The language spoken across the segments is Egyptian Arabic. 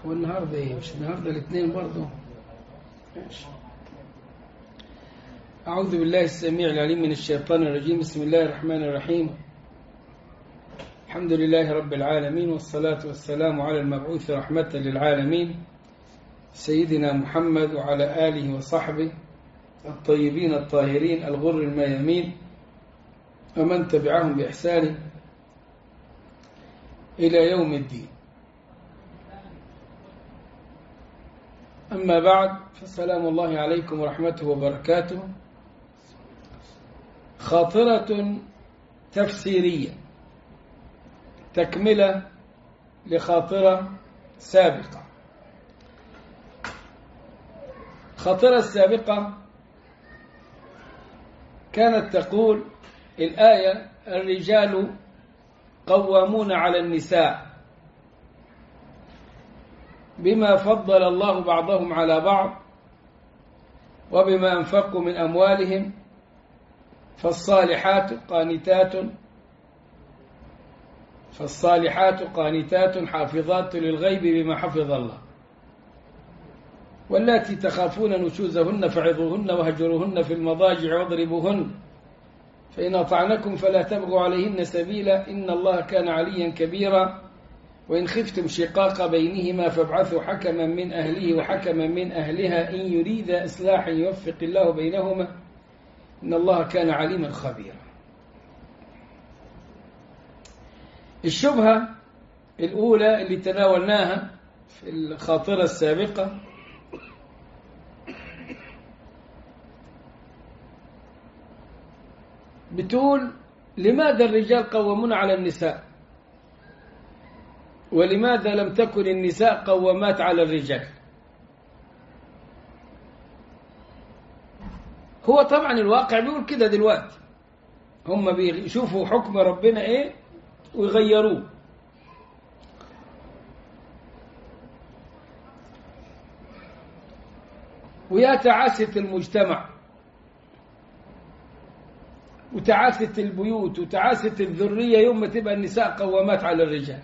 هو النهارده ايه مش النهارده الاثنين برضه ماشي أعوذ بالله السميع العليم من الشيطان الرجيم بسم الله الرحمن الرحيم الحمد لله رب العالمين والصلاة والسلام على المبعوث رحمة للعالمين سيدنا محمد وعلى آله وصحبه الطيبين الطاهرين الغر الميامين ومن تبعهم بإحسان إلى يوم الدين أما بعد فسلام الله عليكم ورحمته وبركاته خاطرة تفسيرية تكملة لخاطرة سابقة خاطرة السابقة كانت تقول الآية الرجال قوامون على النساء بما فضل الله بعضهم على بعض وبما أنفقوا من أموالهم فالصالحات قانتات فالصالحات قانتات حافظات للغيب بما حفظ الله واللاتي تخافون نشوزهن فعظوهن وهجروهن في المضاجع واضربوهن فإن أطعنكم فلا تبغوا عليهن سبيلا إن الله كان عليا كبيرا وإن خفتم شقاق بينهما فابعثوا حكما من أهله وحكما من أهلها إن يريد إصلاحا يوفق الله بينهما إن الله كان عليما خبيرا الشبهة الأولى اللي تناولناها في الخاطرة السابقة بتقول لماذا الرجال قوامون على النساء ولماذا لم تكن النساء قوامات على الرجال هو طبعا الواقع بيقول كده دلوقتي هم بيشوفوا حكم ربنا ايه ويغيروه ويا تعاسة المجتمع وتعاسة البيوت وتعاسة الذرية يوم ما تبقى النساء قوامات على الرجال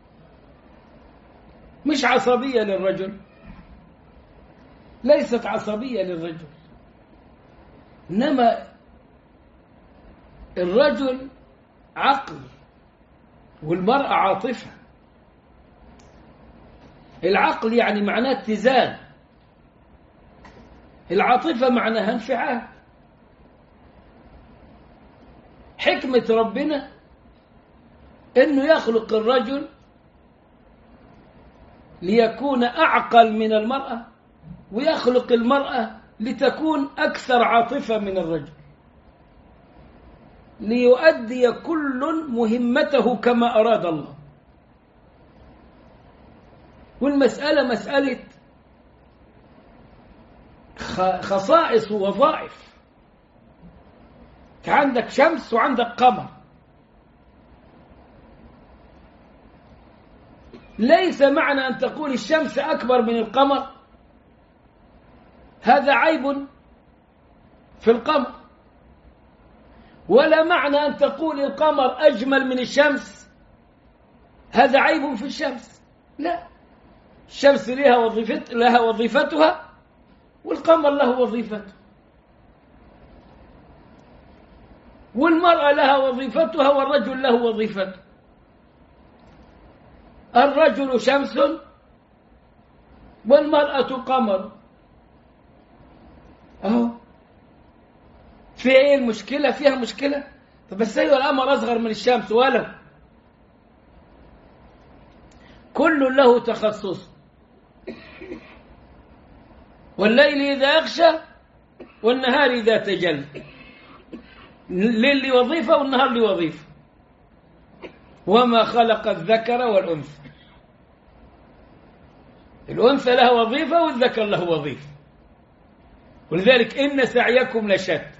مش عصبية للرجل ليست عصبية للرجل إنما الرجل عقل والمرأة عاطفة العقل يعني معناه اتزان العاطفة معناها انفعال حكمة ربنا انه يخلق الرجل ليكون اعقل من المرأة ويخلق المرأة لتكون اكثر عاطفة من الرجل ليؤدي كل مهمته كما اراد الله والمسألة مسألة خصائص ووظائف عندك شمس وعندك قمر ليس معنى أن تقول الشمس أكبر من القمر هذا عيب في القمر ولا معنى أن تقول القمر أجمل من الشمس هذا عيب في الشمس لا الشمس لها وظيفت لها وظيفتها والقمر له وظيفته والمرأة لها وظيفتها والرجل له وظيفته الرجل شمس والمرأة قمر أهو في ايه المشكلة فيها مشكلة طب بس ايوه القمر أصغر من الشمس ولو كل له تخصص والليل إذا يغشى والنهار إذا تجلى الليل لي وظيفة والنهار لي وظيفة وما خلق الذكر والأنثى الأنثى لها وظيفة والذكر له وظيفة ولذلك إن سعيكم لشتى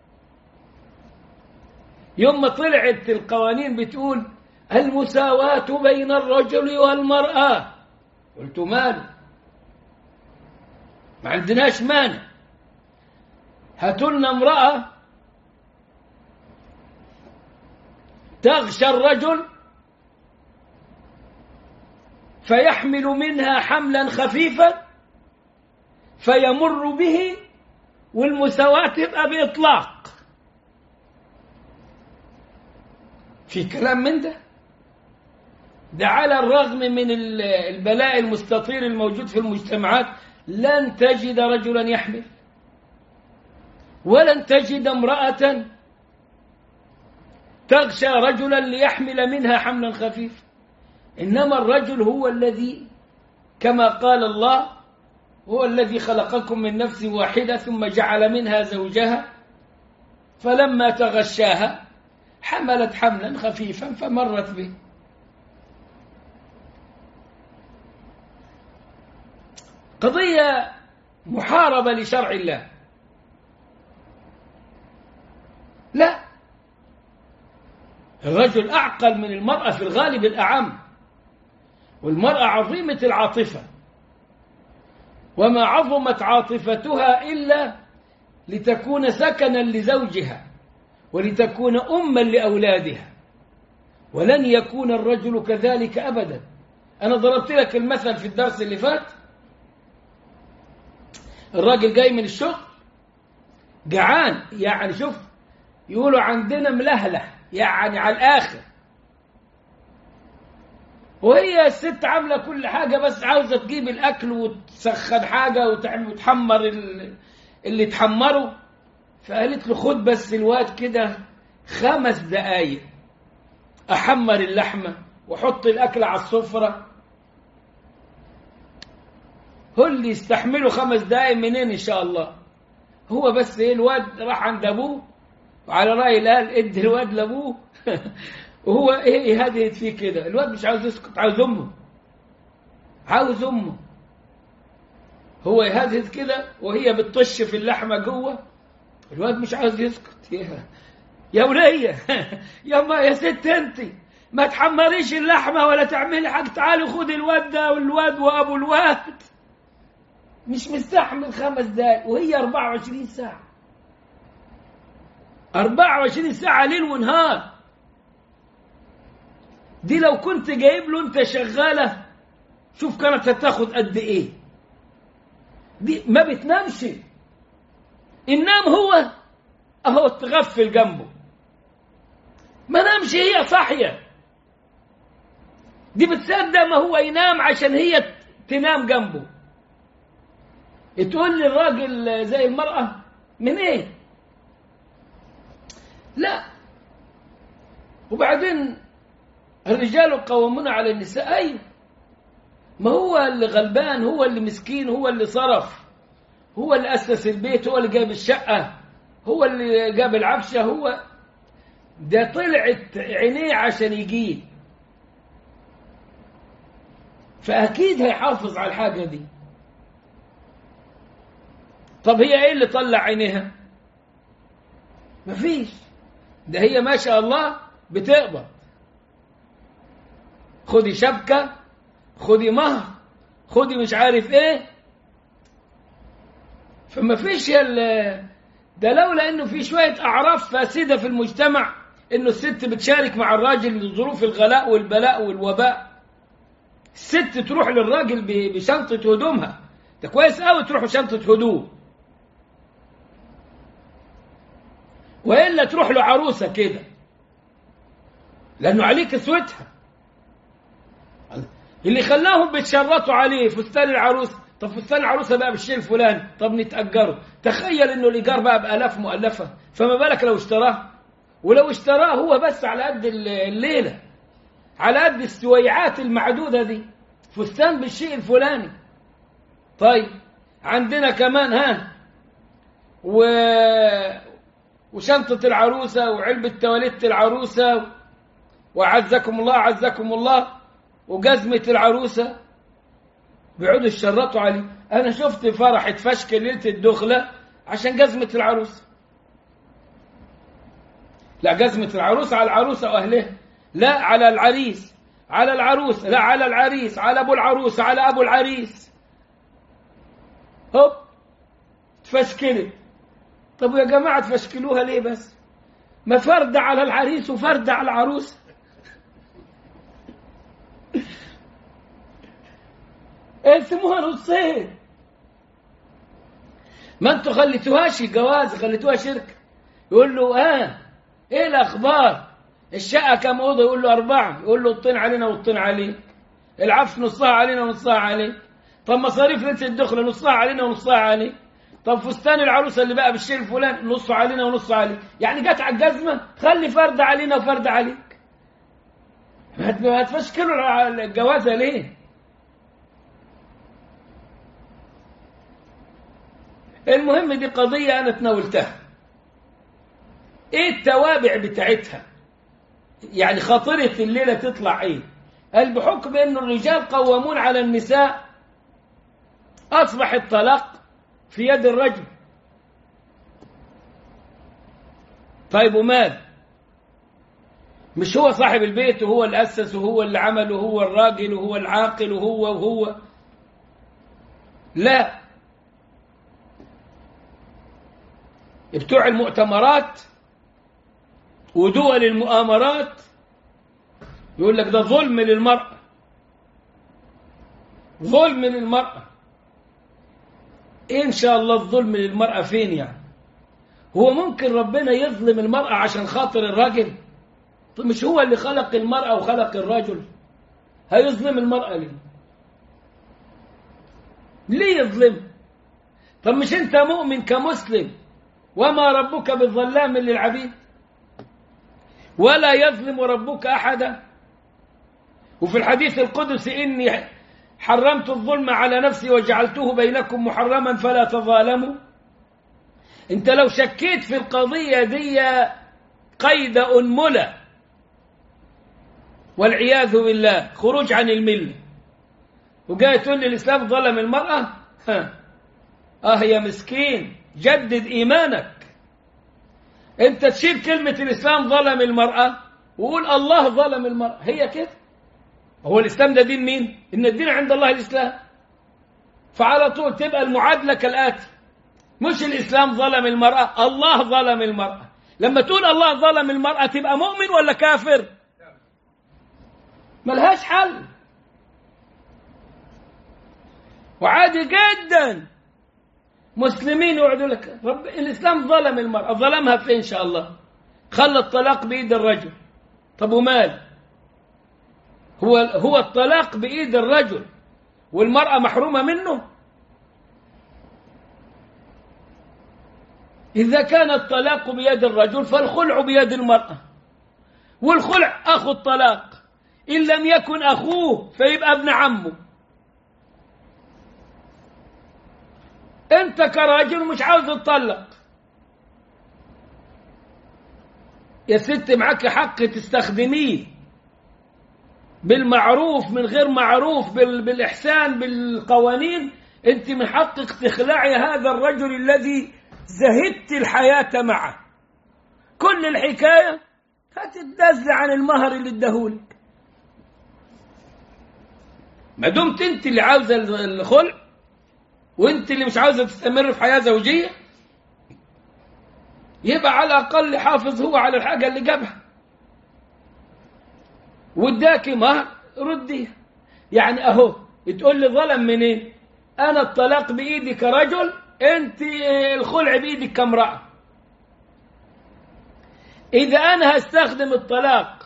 يوم ما طلعت القوانين بتقول المساواة بين الرجل والمرأة قلت ماله ما عندناش مانع هاتوا لنا امرأة تغشى الرجل فيحمل منها حملا خفيفا فيمر به والمساواة تبقى بإطلاق في كلام من ده ده على الرغم من البلاء المستطير الموجود في المجتمعات لن تجد رجلا يحمل ولن تجد امرأة تغشى رجلا ليحمل منها حملا خفيفا إنما الرجل هو الذي كما قال الله هو الذي خلقكم من نفس واحدة ثم جعل منها زوجها فلما تغشاها حملت حملا خفيفا فمرت به قضية محاربة لشرع الله لا الرجل أعقل من المرأة في الغالب الأعم والمرأة عظيمة العاطفة وما عظمت عاطفتها إلا لتكون سكنا لزوجها ولتكون أما لأولادها ولن يكون الرجل كذلك أبدا أنا ضربت لك المثل في الدرس اللي فات الراجل جاي من الشغل جعان يعني شوف يقولوا عندنا ملهلة يعني على الآخر وهي الست عاملة كل حاجة بس عاوزة تجيب الأكل وتسخن حاجة وتحمر اللي تحمره فقالت له خد بس الواد كده خمس دقايق أحمر اللحمة وحط الأكل على السفرة هو اللي يستحمله خمس دقايق منين إن شاء الله هو بس إيه الواد راح عند أبوه وعلى رأي قال ادي الواد لأبوه وهو إيه يهدد فيه كده الواد مش عاوز يسكت عاوز أمه عاوز أمه هو يهدد كده وهي بتطش في اللحمة جوه الواد مش عاوز يسكت يا يا ولية يا ما يا ست انت ما تحمريش اللحمة ولا تعملي حاجة تعالي خدي الواد ده والواد وابو الواد مش مستحمل خمس دقايق وهي 24 ساعة 24 ساعة ليل ونهار دي لو كنت جايب له انت شغالة شوف كانت هتاخد قد ايه دي ما بتنامش النام هو اهو تغفل جنبه ما نامش هي صاحية دي بتصدق ما هو ينام عشان هي تنام جنبه تقول لي الراجل زي المرأة من ايه لا وبعدين الرجال قوامون على النساء ايوه ما هو اللي غلبان هو اللي مسكين هو اللي صرف هو اللي أسس البيت هو اللي جاب الشقة هو اللي جاب العفشة هو ده طلعت عينيه عشان يجيب فأكيد هيحافظ على الحاجة دي طب هي ايه اللي طلع عينيها مفيش ده هي ما شاء الله بتقبض خدي شبكة خدي مهر خدي مش عارف ايه فما فيش ده لولا انه في شويه اعراف فاسده في المجتمع انه الست بتشارك مع الراجل لظروف الغلاء والبلاء والوباء الست تروح للراجل بشنطه هدومها ده كويس قوي تروح بشنطه هدوم والا تروح له عروسه كده لانه عليه كسوتها اللي خلاهم بيتشرطوا عليه فستان العروسه طب فستان العروسه بقى بالشيء الفلاني طب نتاجره تخيل انه الايجار بقى بالاف مؤلفه فما بالك لو اشتراه ولو اشتراه هو بس على قد الليله على قد السويعات المعدوده دي فستان بالشيء الفلاني طيب عندنا كمان ها و وشنطة العروسة وعلبة تواليت العروسة وعزكم الله عزكم الله وجزمة العروسة بيقعدوا يشرطوا عليه انا شفت فرح اتفشكل ليله الدخله عشان جزمه العروس لا جزمه العروس على العروسه واهلها لا على العريس على العروس لا على العريس على ابو العروس على ابو العريس هوب تفشكلت طب يا جماعه تفشكلوها ليه بس ما فرد على العريس وفرد على العروس اقسموها نصين ما انتوا خليتوهاش جواز خليتوها شركة يقول له اه ايه الاخبار الشقة كم اوضة يقول له اربعة يقول له الطين علينا والطين عليك العفش نصها علينا ونصها عليك طب مصاريف ليلة الدخلة نصها علينا ونصها عليك طب فستان العروسة اللي بقى بالشيء الفلان نصه علينا ونصه عليك يعني جت على الجزمة خلي فرد علينا وفرد عليك ما هتفشكلوا الجوازة ليه المهم دي قضية أنا تناولتها إيه التوابع بتاعتها يعني خاطرة الليلة تطلع إيه قال بحكم أن الرجال قوامون على النساء أصبح الطلاق في يد الرجل طيب ومال مش هو صاحب البيت وهو اللي أسس وهو اللي عمل وهو الراجل وهو العاقل وهو وهو لا بتوع المؤتمرات ودول المؤامرات يقول لك ده ظلم للمرأة ظلم للمرأة إن شاء الله الظلم للمرأة فين يعني هو ممكن ربنا يظلم المرأة عشان خاطر الراجل طب مش هو اللي خلق المرأة وخلق الرجل هيظلم المرأة ليه ليه يظلم طب مش انت مؤمن كمسلم وما ربك بالظلام للعبيد ولا يظلم ربك أحدا وفي الحديث القدسي إني حرمت الظلم على نفسي وجعلته بينكم محرما فلا تظالموا انت لو شكيت في القضية دي قيد أنملة والعياذ بالله خروج عن الملة وجاي تقول لي الإسلام ظلم المرأة ها. آه يا مسكين جدد إيمانك أنت تشيل كلمة الإسلام ظلم المرأة وقول الله ظلم المرأة هي كده هو الإسلام ده دين مين؟ إن الدين عند الله الإسلام فعلى طول تبقى المعادلة كالآتي مش الإسلام ظلم المرأة الله ظلم المرأة لما تقول الله ظلم المرأة تبقى مؤمن ولا كافر ملهاش حل وعادي جدا مسلمين يقعدوا لك رب الإسلام ظلم المرأة ظلمها فين إن شاء الله خلى الطلاق بإيد الرجل طب ومال هو هو الطلاق بإيد الرجل والمرأة محرومة منه إذا كان الطلاق بيد الرجل فالخلع بيد المرأة والخلع أخو الطلاق إن لم يكن أخوه فيبقى ابن عمه أنت كراجل مش عاوز تطلق يا ست معك حق تستخدميه بالمعروف من غير معروف بال... بالإحسان بالقوانين أنت من حقك تخلعي هذا الرجل الذي زهدت الحياة معه كل الحكاية هتتنزل عن المهر اللي اداهولك ما دمت انت اللي عاوزه الخلع وانت اللي مش عاوزه تستمر في حياه زوجيه يبقى على الاقل حافظ هو على الحاجه اللي جابها واداكي مهر رديها يعني اهو تقول لي ظلم منين إيه؟ انا الطلاق بايدي كرجل انت الخلع بايدك كامراه اذا انا هستخدم الطلاق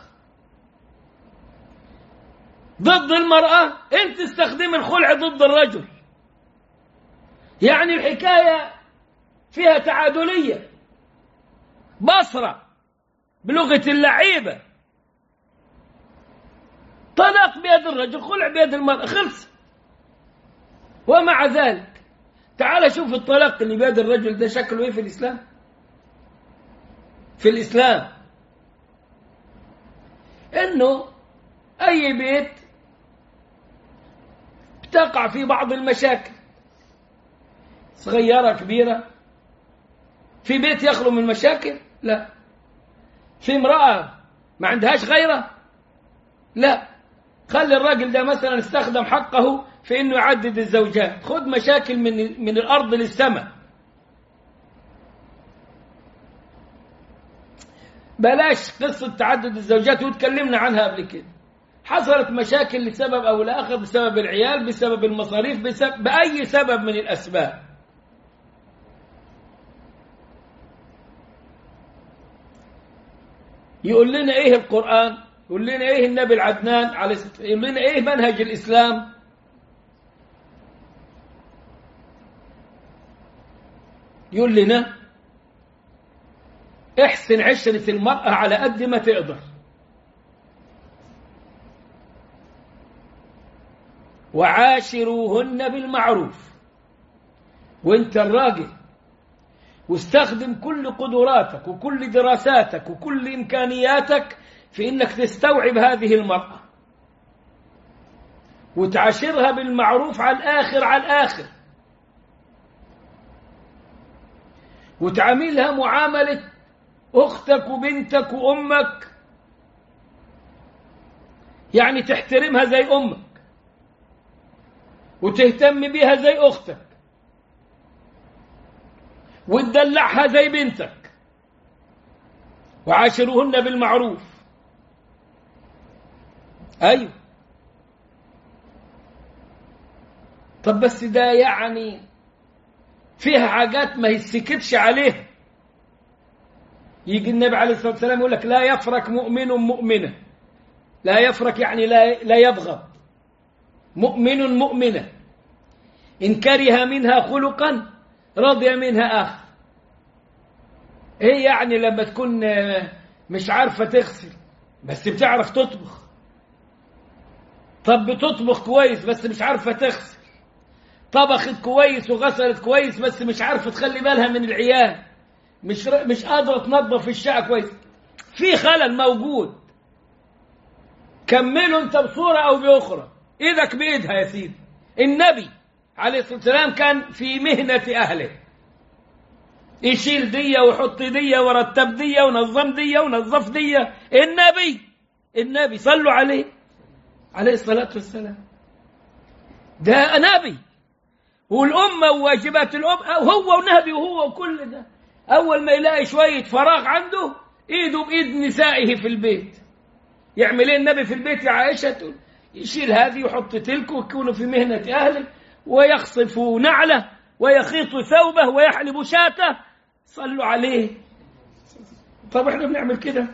ضد المراه انت استخدم الخلع ضد الرجل يعني الحكايه فيها تعادليه بصره بلغه اللعيبه طلاق بيد الرجل خلع بيد المراه خلص ومع ذلك تعال شوف الطلاق اللي بيد الرجل ده شكله ايه في الاسلام في الاسلام انه اي بيت تقع في بعض المشاكل صغيره كبيره في بيت يخلو من مشاكل لا في امراه ما عندهاش غيره لا خلي الراجل ده مثلا استخدم حقه في انه يعدد الزوجات خد مشاكل من من الارض للسماء بلاش قصة تعدد الزوجات وتكلمنا عنها قبل كده حصلت مشاكل لسبب أو لآخر بسبب العيال بسبب المصاريف بسبب بأي سبب من الأسباب يقول لنا إيه القرآن يقول لنا إيه النبي العدنان عليه يقول لنا إيه منهج الإسلام يقول لنا احسن عشرة المرأة على قد ما تقدر وعاشروهن بالمعروف وانت الراجل واستخدم كل قدراتك وكل دراساتك وكل إمكانياتك في إنك تستوعب هذه المرأة وتعاشرها بالمعروف على الآخر على الآخر وتعاملها معاملة أختك وبنتك وأمك يعني تحترمها زي أمك وتهتم بيها زي أختك وتدلعها زي بنتك وعاشروهن بالمعروف أيوه طب بس ده يعني فيها حاجات ما يسكتش عليها يجي النبي عليه الصلاة والسلام يقول لك لا يفرك مؤمن مؤمنة لا يفرك يعني لا, لا يبغض مؤمن مؤمنة إن كره منها خلقا رضي منها آخر إيه يعني لما تكون مش عارفة تغسل بس بتعرف تطبخ طب بتطبخ كويس بس مش عارفة تغسل طبخت كويس وغسلت كويس بس مش عارفة تخلي بالها من العيال مش مش قادرة تنظف الشقة كويس في خلل موجود كمله انت بصورة او باخرى ايدك بايدها يا سيدي النبي عليه الصلاة والسلام كان في مهنة اهله يشيل دية ويحط دية ورتب دية ونظم دية ونظف دية النبي النبي صلوا عليه عليه الصلاة والسلام ده نبي والأمة وواجبات الأمة هو ونبي وهو وكل ده أول ما يلاقي شوية فراغ عنده إيده بإيد نسائه في البيت يعمل إيه النبي في البيت يا عائشة يشيل هذه ويحط تلك ويكونوا في مهنة أهله ويخصف نعله ويخيط ثوبه ويحلب شاته صلوا عليه طب احنا بنعمل كده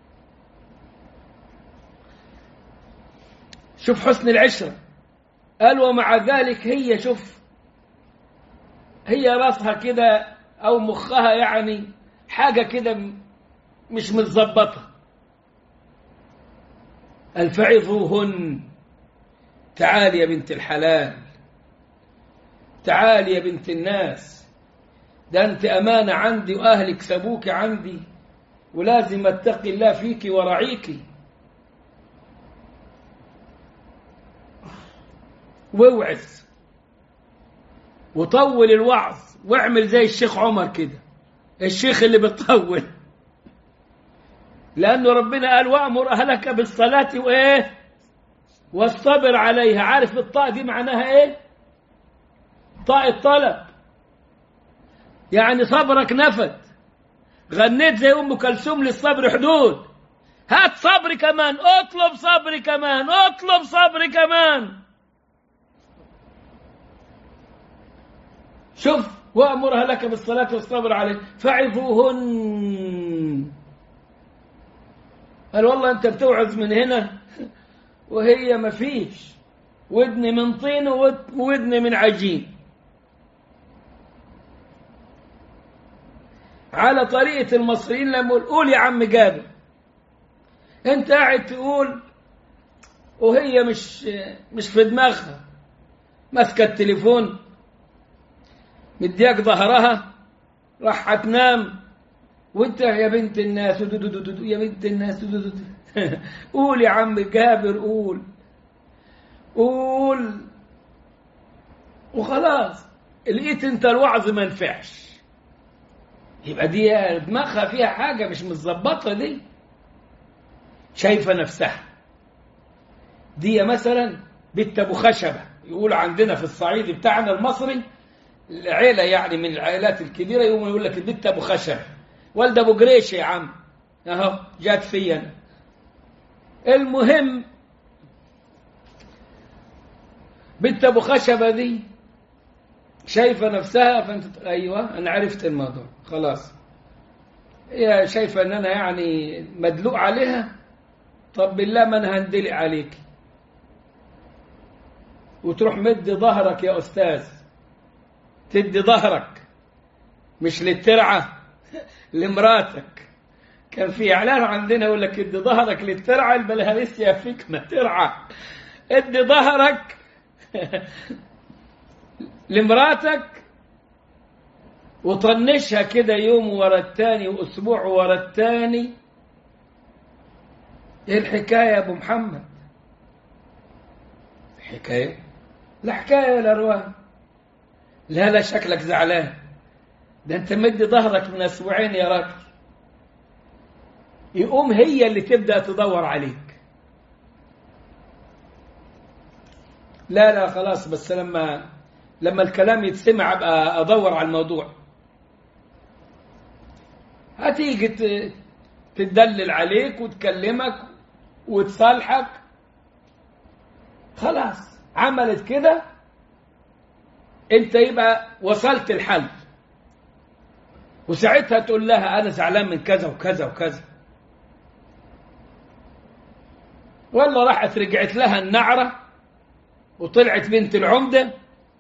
شوف حسن العشرة قال ومع ذلك هي شوف هي راسها كده أو مخها يعني حاجة كده مش متظبطة الفعظوهن تعال يا بنت الحلال تعال يا بنت الناس ده أنت أمانة عندي وأهلك سبوك عندي ولازم اتقي الله فيك ورعيك واوعظ وطول الوعظ واعمل زي الشيخ عمر كده الشيخ اللي بتطول لأنه ربنا قال وأمر أهلك بالصلاة وإيه والصبر عليها عارف الطاء دي معناها إيه طاء الطلب يعني صبرك نفد غنيت زي أم كلثوم للصبر حدود هات صبر كمان اطلب صبر كمان اطلب صبر كمان شوف وأمرها لك بالصلاة والصبر عليه فعظوهن قال والله أنت بتوعظ من هنا وهي ما فيش ودن من طين وودن من عجين على طريقة المصريين لما يقول قول يا عم جابر انت قاعد تقول وهي مش مش في دماغها ماسكه التليفون مدياك ظهرها راح هتنام وانت يا بنت الناس يا بنت الناس قول يا عم جابر قول قول وخلاص لقيت انت الوعظ ما نفعش يبقى دي دماغها فيها حاجه مش متظبطه دي شايفه نفسها دي مثلا بنت ابو خشبه يقول عندنا في الصعيد بتاعنا المصري العيله يعني من العائلات الكبيره يقوم يقول لك البنت ابو خشب والده ابو قريش يا عم اهو جات فيا المهم بنت ابو خشبه دي شايفه نفسها فانت ايوه انا عرفت الموضوع خلاص هي شايفه ان انا يعني مدلوق عليها طب بالله ما انا هندلق عليك وتروح مد ظهرك يا استاذ تدي ظهرك مش للترعه لمراتك كان في اعلان عندنا يقول لك ادي ظهرك للترعه البلهارسيا فيك ما ترعى ادي ظهرك لمراتك وطنشها كده يوم ورا التاني واسبوع ورا التاني ايه الحكايه يا ابو محمد حكايه لا حكايه ولا روايه لا لا شكلك زعلان ده انت مدي ظهرك من اسبوعين يا راجل يقوم هي اللي تبدا تدور عليك لا لا خلاص بس لما لما الكلام يتسمع ابقى ادور على الموضوع هتيجي تدلل عليك وتكلمك وتصالحك خلاص عملت كده انت يبقى وصلت الحل وساعتها تقول لها انا زعلان من كذا وكذا وكذا والله راحت رجعت لها النعره وطلعت بنت العمده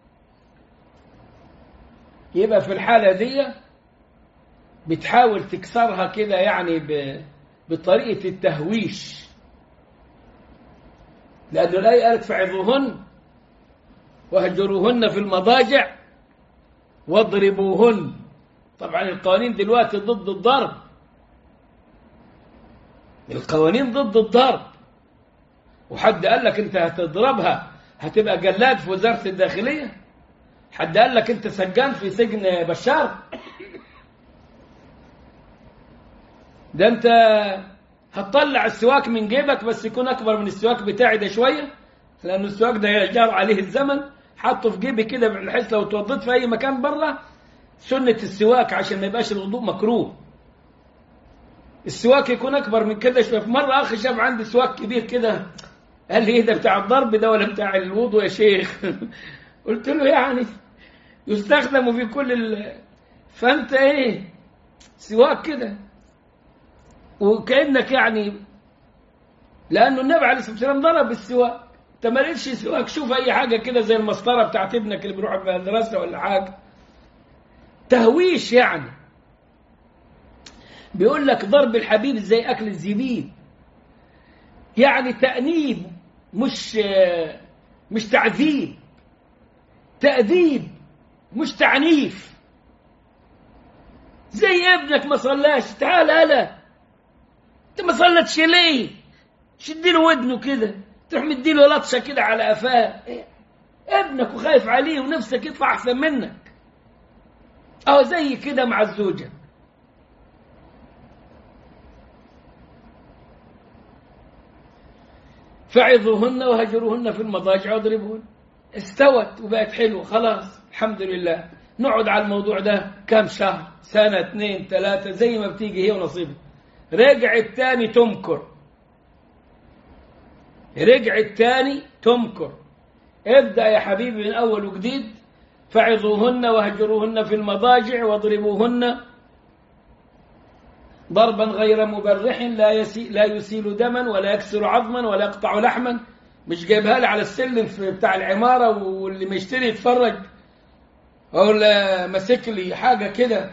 يبقى في الحالة دي بتحاول تكسرها كده يعني بطريقة التهويش لأن الآية قالت فعظوهن واهجروهن في المضاجع واضربوهن طبعا القوانين دلوقتي ضد الضرب القوانين ضد الضرب وحد قال لك انت هتضربها هتبقى جلاد في وزارة الداخلية حد قال لك انت سجان في سجن بشار ده انت هتطلع السواك من جيبك بس يكون اكبر من السواك بتاعي ده شويه لان السواك ده جار عليه الزمن حطه في جيبي كده بحيث لو اتوضيت في اي مكان بره سنه السواك عشان ما يبقاش الوضوء مكروه السواك يكون اكبر من كده شويه في مره اخي شاف عندي سواك كبير كده قال لي ايه ده بتاع الضرب ده ولا بتاع الوضوء يا شيخ قلت له يعني يستخدم في كل ال... فانت ايه سواك كده وكانك يعني لانه النبي عليه الصلاه والسلام ضرب السواك انت ما لقيتش سواك شوف اي حاجه كده زي المسطره بتاعت ابنك اللي بيروح المدرسه ولا حاجه تهويش يعني بيقول لك ضرب الحبيب زي اكل الزبيب يعني تأنيب مش مش تعذيب تأديب مش تعنيف زي ابنك ما صلاش تعال هلا انت ما صلتش ليه شديله ودنه كده تروح مديله لطشه كده على قفاه ابنك وخايف عليه ونفسك يطلع احسن منك اهو زي كده مع الزوجه فعظوهن وهجروهن في المضاجع واضربوهن استوت وبقت حلوه خلاص الحمد لله نقعد على الموضوع ده كم شهر سنة اثنين ثلاثة زي ما بتيجي هي ونصيبها رجعت تاني تمكر رجعت تاني تمكر ابدأ يا حبيبي من أول وجديد فعظوهن واهجروهن في المضاجع واضربوهن ضربا غير مبرح لا يسي لا يسيل دما ولا يكسر عظما ولا يقطع لحما مش جايبها لي على السلم في بتاع العمارة واللي ما يشتري يتفرج أو ماسك لي حاجة كده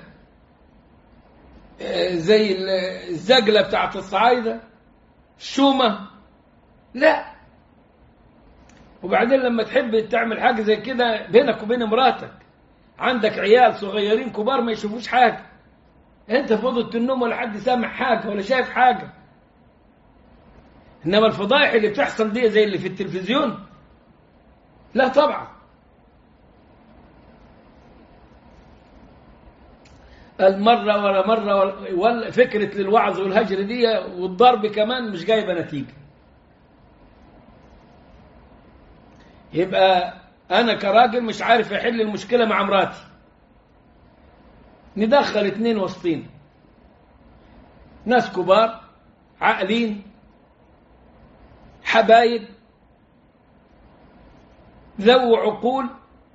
زي الزجلة بتاعت الصعايدة الشومة لا وبعدين لما تحب تعمل حاجة زي كده بينك وبين مراتك عندك عيال صغيرين كبار ما يشوفوش حاجة انت في اوضه النوم ولا حد سامع حاجة ولا شايف حاجة انما الفضائح اللي بتحصل دي زي اللي في التلفزيون لا طبعا المرة ورا مرة ولا فكرة للوعظ والهجر دي والضرب كمان مش جايبة نتيجة يبقى أنا كراجل مش عارف أحل المشكلة مع مراتي ندخل اتنين وسطين ناس كبار عاقلين حبايب ذو عقول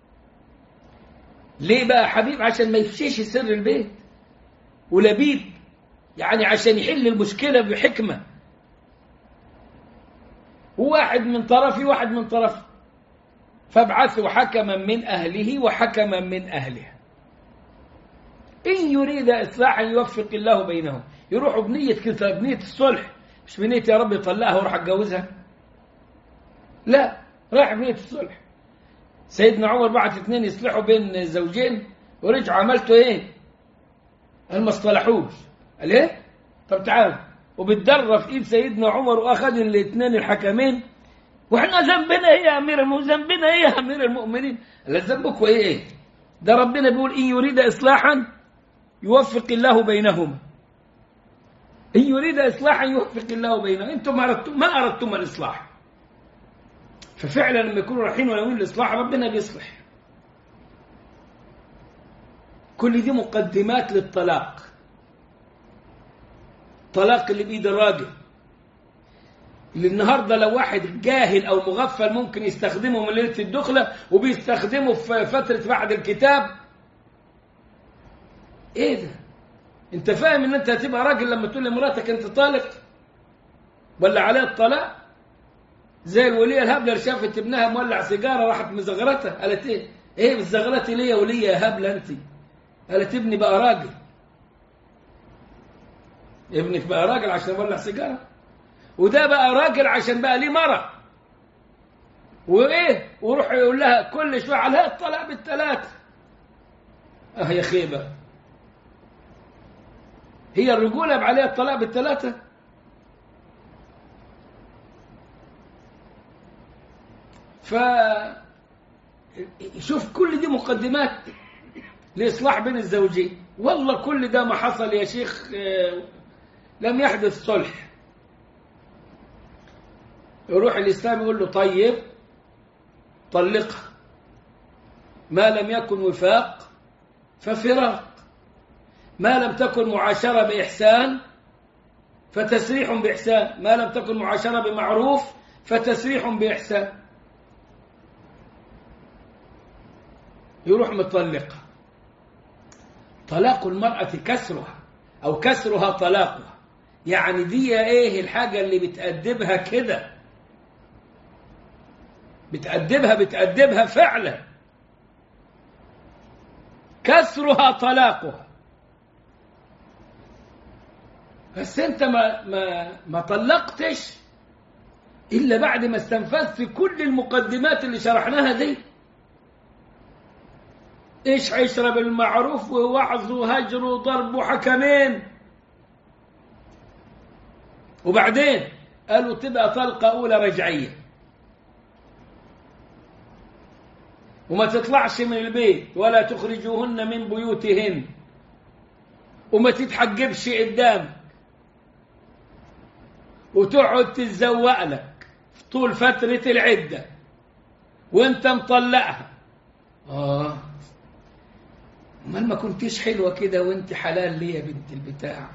ليه بقى يا حبيب عشان ما يفشيش سر البيت ولبيب يعني عشان يحل المشكلة بحكمة واحد من طرفي واحد من طرفي فابعثوا حكما من أهله وحكما من أهلها إن يريد إصلاحا يوفق الله بينهم يروحوا بنية كده بنية الصلح مش بنية يا رب يطلقها واروح اتجوزها لا رايح بنية الصلح سيدنا عمر بعت اثنين يصلحوا بين زوجين ورجعوا عملتوا ايه؟ قال ما اصطلحوش قال ايه؟ طب تعال وبتدرب في ايد سيدنا عمر واخذ الاثنين الحكمين واحنا ذنبنا ايه يا امير المؤمنين ذنبنا ايه يا امير المؤمنين قال ذنبكم ايه ده ربنا بيقول ان يريد اصلاحا يوفق الله بينهما ان يريد اصلاحا يوفق الله بينهما انتم ما اردتم ما اردتم الاصلاح ففعلا لما يكونوا رايحين وناويين الاصلاح ربنا بيصلح كل دي مقدمات للطلاق طلاق اللي بإيد الراجل اللي النهارده لو واحد جاهل او مغفل ممكن يستخدمه من ليله الدخله وبيستخدمه في فتره بعد الكتاب ايه ده انت فاهم ان انت هتبقى راجل لما تقول لمراتك انت طالق ولا عليه الطلاق زي الوليه الهبله اللي شافت ابنها مولع سيجاره راحت مزغرتها قالت ايه ايه مزغرتي ليه يا وليه يا هبله انت قالت ابني بقى راجل ابنك بقى راجل عشان يولع سيجاره وده بقى راجل عشان بقى ليه مرض وايه ويروح يقول لها كل شويه عليها الطلاق بالثلاثه اه يا خيبه هي الرجوله عليها الطلاق بالثلاثه ف شوف كل دي مقدمات لإصلاح بين الزوجين والله كل ده ما حصل يا شيخ لم يحدث صلح يروح الإسلام يقول له طيب طلقها ما لم يكن وفاق ففراق ما لم تكن معاشرة بإحسان فتسريح بإحسان ما لم تكن معاشرة بمعروف فتسريح بإحسان يروح مطلقها طلاق المرأة كسرها أو كسرها طلاقها يعني دي ايه الحاجة اللي بتأدبها كده بتأدبها بتأدبها فعلا كسرها طلاقها بس انت ما ما ما طلقتش الا بعد ما استنفذت كل المقدمات اللي شرحناها دي ايش عشرة بالمعروف ووعظ وهجر وضرب وحكمين وبعدين قالوا تبقى طلقة أولى رجعية وما تطلعش من البيت ولا تخرجوهن من بيوتهن وما تتحجبش قدامك وتقعد تتزوق لك طول فترة العدة وانت مطلقها اه امال ما كنتيش حلوة كده وانت حلال ليه يا بنت البتاع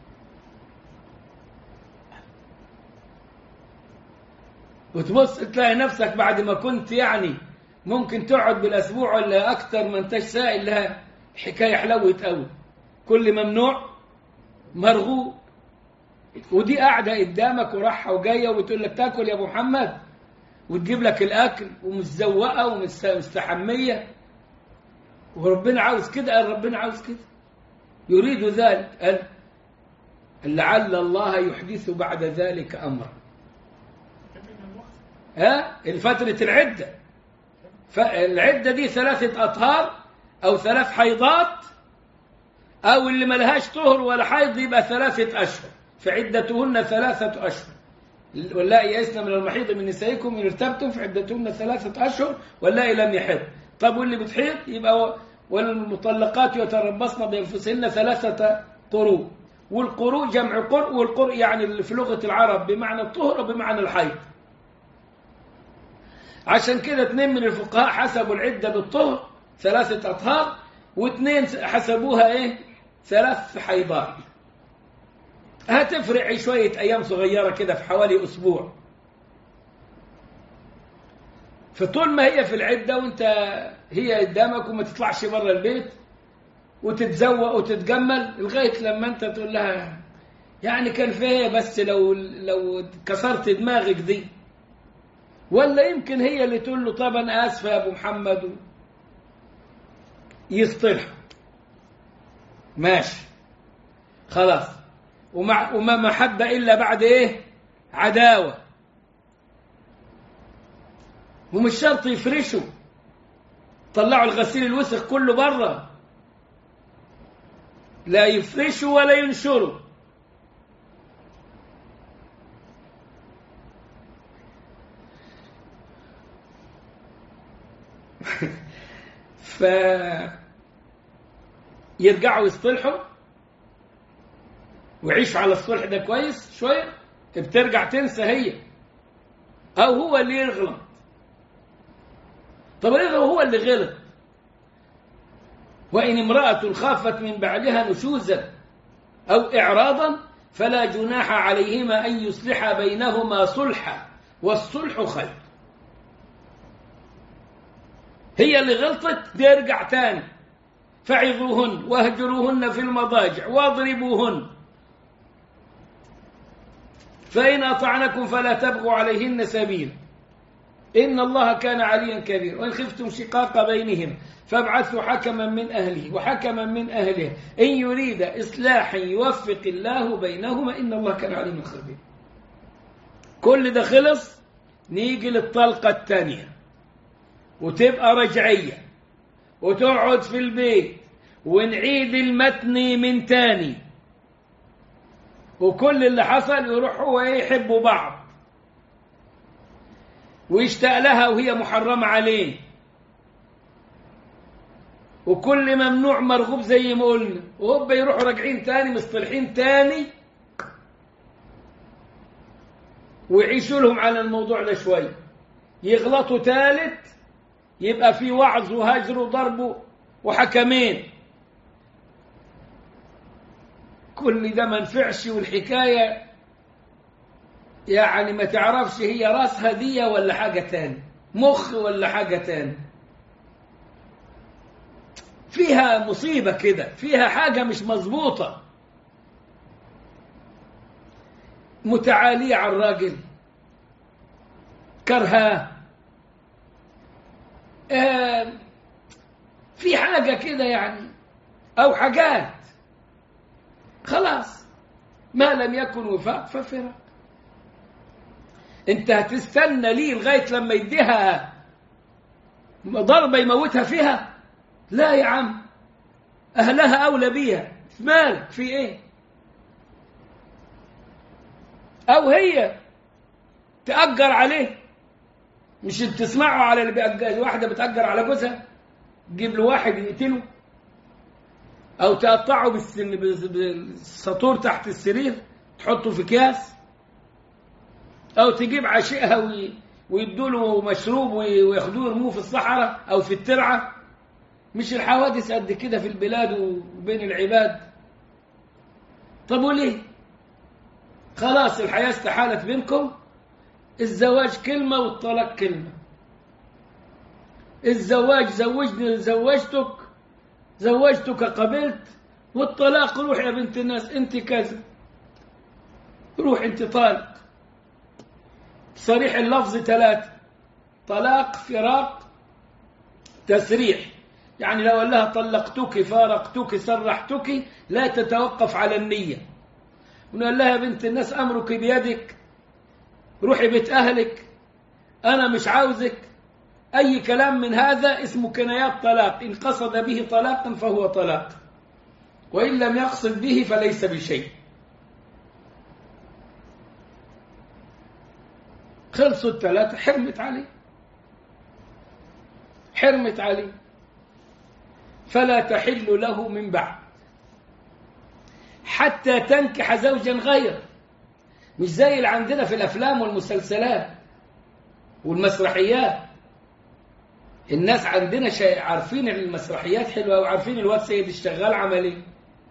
وتبص تلاقي نفسك بعد ما كنت يعني ممكن تقعد بالاسبوع ولا اكتر ما انتش سائل لها حكايه حلوت قوي كل ممنوع مرغوب ودي قاعده قدامك وراحه وجايه وبتقول لك تاكل يا ابو محمد وتجيب لك الاكل ومتزوقه ومستحميه وربنا عاوز كده قال ربنا عاوز كده يريد ذلك قال لعل الله يحدث بعد ذلك امرا ها الفترة العدة فالعدة دي ثلاثة أطهار أو ثلاث حيضات أو اللي ملهاش طهر ولا حيض يبقى ثلاثة أشهر فعدتهن ثلاثة أشهر واللائي يئسن من المحيض من نسائكم إن ارتبتم فعدتهن ثلاثة أشهر واللائي لم يحض طب واللي بتحيض يبقى والمطلقات يتربصن بأنفسهن ثلاثة قروء والقروء جمع قرء والقرء يعني في لغة العرب بمعنى الطهر وبمعنى الحيض عشان كده اثنين من الفقهاء حسبوا العدة بالطهر ثلاثة أطهار واثنين حسبوها ايه ثلاث حيضات هتفرق شوية أيام صغيرة كده في حوالي أسبوع فطول ما هي في العدة وانت هي قدامك وما تطلعش بره البيت وتتزوق وتتجمل لغاية لما انت تقول لها يعني كان فيها بس لو لو كسرت دماغك دي ولا يمكن هي اللي تقول له طب انا اسفه يا ابو محمد يصطلح ماشي خلاص ومع وما محبه الا بعد ايه عداوه ومش شرط يفرشوا طلعوا الغسيل الوسخ كله بره لا يفرشوا ولا ينشروا ف يرجعوا يصطلحوا ويعيشوا على الصلح ده كويس شويه بترجع تنسى هي او هو اللي يغلط طب اذا هو اللي غلط وان امراه خافت من بعدها نشوزا او اعراضا فلا جناح عليهما ان يصلحا بينهما صلحا والصلح خير هي اللي غلطت ترجع تاني فعظوهن واهجروهن في المضاجع واضربوهن فإن أطعنكم فلا تبغوا عليهن سبيلا إن الله كان عليا كبيرا وإن خفتم شقاق بينهم فابعثوا حكما من أهله وحكما من أهله إن يريد إصلاحا يوفق الله بينهما إن الله كان عليما خبيرا كل ده خلص نيجي للطلقة الثانية وتبقى رجعية وتقعد في البيت ونعيد المتن من تاني وكل اللي حصل يروح هو ايه يحبوا بعض ويشتاق لها وهي محرمة عليه وكل ممنوع مرغوب زي ما قلنا وهوب يروحوا راجعين تاني مصطلحين تاني ويعيشوا لهم على الموضوع ده شوية يغلطوا تالت يبقى في وعظ وهجر وضرب وحكمين كل ده ما نفعش والحكاية يعني ما تعرفش هي راسها دي ولا حاجة تاني مخ ولا حاجة تاني فيها مصيبة كده فيها حاجة مش مظبوطة متعالية على الراجل كرهاه آه في حاجة كده يعني أو حاجات خلاص ما لم يكن وفاق ففراق انت هتستنى ليه لغاية لما يديها ضربة يموتها فيها لا يا عم أهلها أولى بيها مالك في إيه أو هي تأجر عليه مش تسمعوا على اللي بيأجر واحدة بتأجر على جوزها تجيب له واحد يقتله أو تقطعه بالسن بالسطور تحت السرير تحطه في أكياس أو تجيب عشيقها وي... ويدوا له مشروب وياخدوه يرموه في الصحراء أو في الترعة مش الحوادث قد كده في البلاد وبين العباد طب وليه خلاص الحياة استحالت بينكم الزواج كلمة والطلاق كلمة الزواج زوجني زوجتك زوجتك قبلت والطلاق روح يا بنت الناس انت كذا روح انت طالق صريح اللفظ ثلاثة طلاق فراق تسريح يعني لو قال لها طلقتك فارقتك سرحتك لا تتوقف على النية ونقول لها يا بنت الناس أمرك بيدك روحي بيت أهلك أنا مش عاوزك أي كلام من هذا اسمه كنايات طلاق إن قصد به طلاقا فهو طلاق وإن لم يقصد به فليس بشيء خلصوا الثلاثة حرمت عليه حرمت عليه فلا تحل له من بعد حتى تنكح زوجا غيره مش زي اللي عندنا في الافلام والمسلسلات والمسرحيات الناس عندنا شيء عارفين المسرحيات حلوه وعارفين الواد سيد الشغال عمل ايه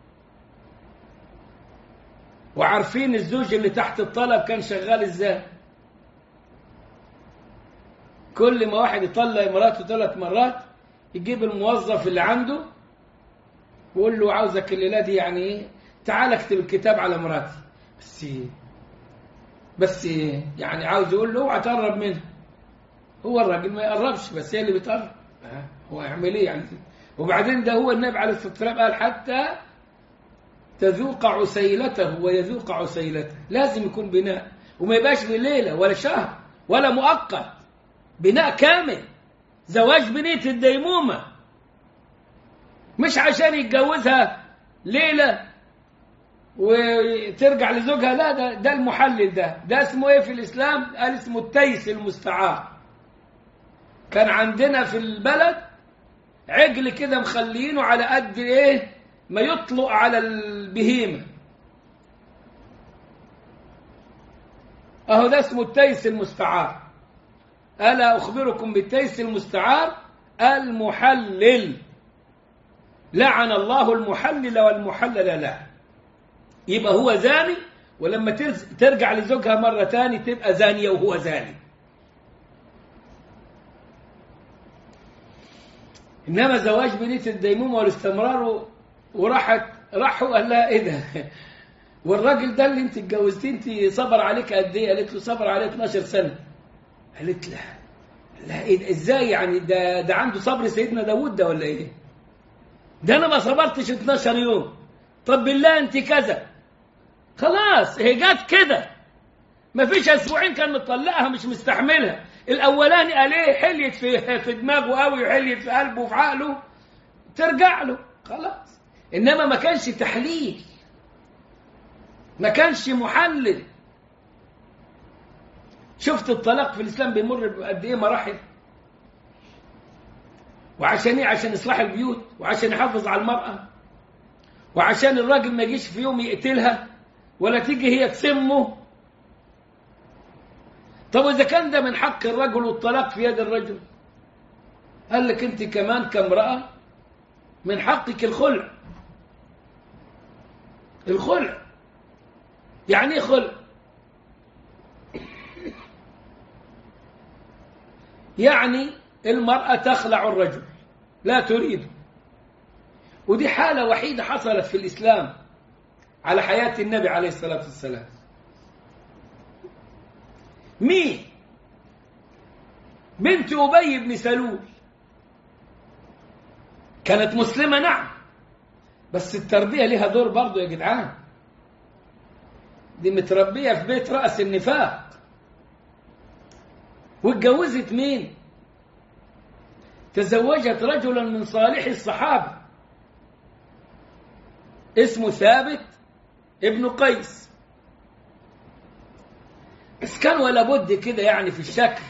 وعارفين الزوج اللي تحت الطلب كان شغال ازاي كل ما واحد يطلق مراته ثلاث مرات يجيب الموظف اللي عنده ويقول له عاوزك الليله دي يعني ايه تعال اكتب الكتاب على مراتي بس بس يعني عاوز يقول له اوعى تقرب منها هو الراجل ما يقربش بس هي اللي بتقرب ها، هو يعمل ايه يعني وبعدين ده هو النبي عليه الصلاه والسلام قال حتى تذوق عسيلته ويذوق عسيلته لازم يكون بناء وما يبقاش بليله ولا شهر ولا مؤقت بناء كامل زواج بنية الديمومة مش عشان يتجوزها ليلة وترجع لزوجها لا ده ده المحلل ده ده اسمه ايه في الاسلام قال اسمه التيس المستعار كان عندنا في البلد عجل كده مخلينه على قد ايه ما يطلق على البهيمه اهو ده اسمه التيس المستعار الا اخبركم بالتيس المستعار المحلل لعن الله المحلل والمحلل له يبقى هو زاني ولما ترز- ترجع لزوجها مرة تاني تبقى زانية وهو زاني إنما زواج بنية الديمومة والاستمرار و- وراحت راحوا قال لها إيه ده والراجل ده اللي أنت اتجوزتيه أنت صبر عليك قد إيه؟ قالت له صبر عليه 12 سنة قالت لا لا إيه ده؟ إزاي يعني ده ده عنده صبر سيدنا داوود ده ولا إيه؟ ده أنا ما صبرتش 12 يوم طب بالله أنت كذا خلاص هي جت كده ما فيش اسبوعين كان مطلقها مش مستحملها الاولاني قال ايه حليت في في دماغه قوي وحليت في قلبه وفي عقله ترجع له خلاص انما ما كانش تحليل ما كانش محلل شفت الطلاق في الاسلام بيمر بقد ايه مراحل وعشان ايه عشان اصلاح البيوت وعشان يحافظ على المراه وعشان الراجل ما يجيش في يوم يقتلها ولا تيجي هي تسمه طب إذا كان ده من حق الرجل والطلاق في يد الرجل قال لك أنت كمان كامرأة من حقك الخلع الخلع يعني ايه خلع يعني المرأة تخلع الرجل لا تريده ودي حالة وحيدة حصلت في الإسلام على حياة النبي عليه الصلاة والسلام مين بنت أبي بن سلول كانت مسلمة نعم بس التربية لها دور برضه يا جدعان دي متربية في بيت رأس النفاق واتجوزت مين تزوجت رجلا من صالح الصحابة اسمه ثابت ابن قيس بس كان ولا بد كده يعني في الشكل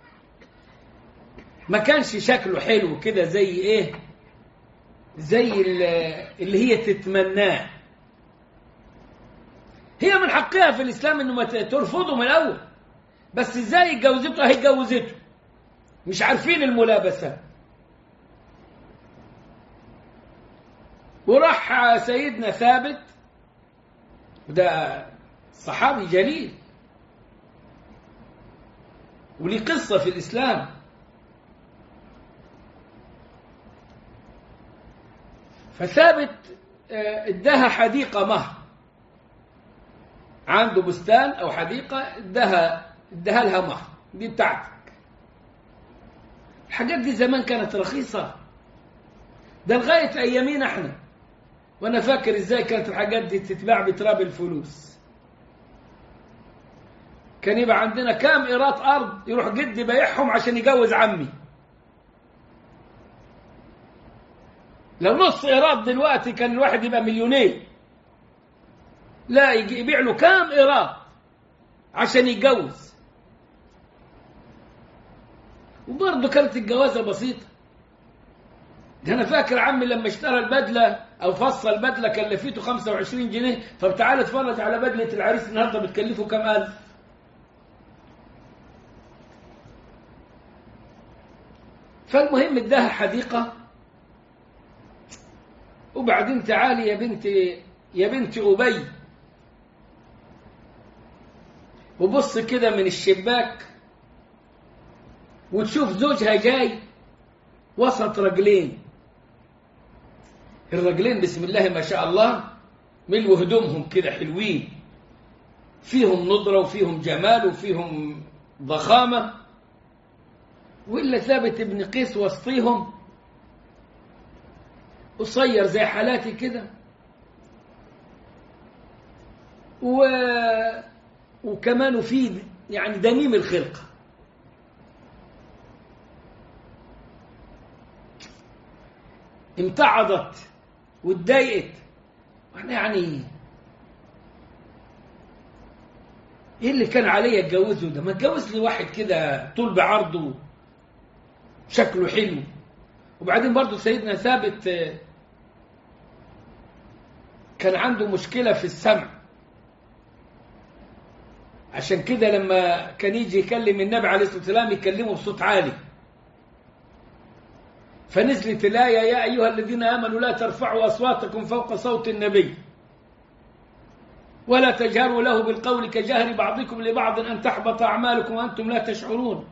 ما كانش شكله حلو كده زي ايه زي اللي هي تتمناه هي من حقها في الاسلام انه ما ترفضه من الاول بس ازاي اتجوزته اهي اتجوزته مش عارفين الملابسات وراح سيدنا ثابت وده صحابي جليل وليه قصة في الإسلام فثابت اداها حديقة مهر عنده بستان أو حديقة اداها اداها لها مهر دي بتاعتك الحاجات دي زمان كانت رخيصة ده لغاية أيامينا احنا وأنا فاكر إزاي كانت الحاجات دي تتباع بتراب الفلوس كان يبقى عندنا كام إيرات أرض يروح جدي بايعهم عشان يجوز عمي لو نص إيراد دلوقتي كان الواحد يبقى مليونير لا يجي يبيع له كام إيراد عشان يتجوز وبرضه كانت الجوازة بسيطة ده أنا فاكر عمي لما اشترى البدلة أو فصل البدلة كلفته 25 جنيه طب تعال اتفرج على بدلة العريس النهارده بتكلفه كام ألف فالمهم اداها حديقة وبعدين تعالي يا بنت يا بنت أبي وبص كده من الشباك وتشوف زوجها جاي وسط رجلين الرجلين بسم الله ما شاء الله ملوا هدومهم كده حلوين فيهم نضرة وفيهم جمال وفيهم ضخامة وإلا ثابت ابن قيس وسطيهم قصير زي حالاتي كده و... وكمان في يعني دميم الخلقة امتعضت واتضايقت واحنا يعني ايه اللي كان عليا اتجوزه ده ما اتجوز لي واحد كده طول بعرضه شكله حلو وبعدين برضه سيدنا ثابت كان عنده مشكلة في السمع عشان كده لما كان يجي يكلم النبي عليه الصلاة والسلام يكلمه بصوت عالي فنزلت الآية يا أيها الذين آمنوا لا ترفعوا أصواتكم فوق صوت النبي ولا تجهروا له بالقول كجهر بعضكم لبعض أن تحبط أعمالكم وأنتم لا تشعرون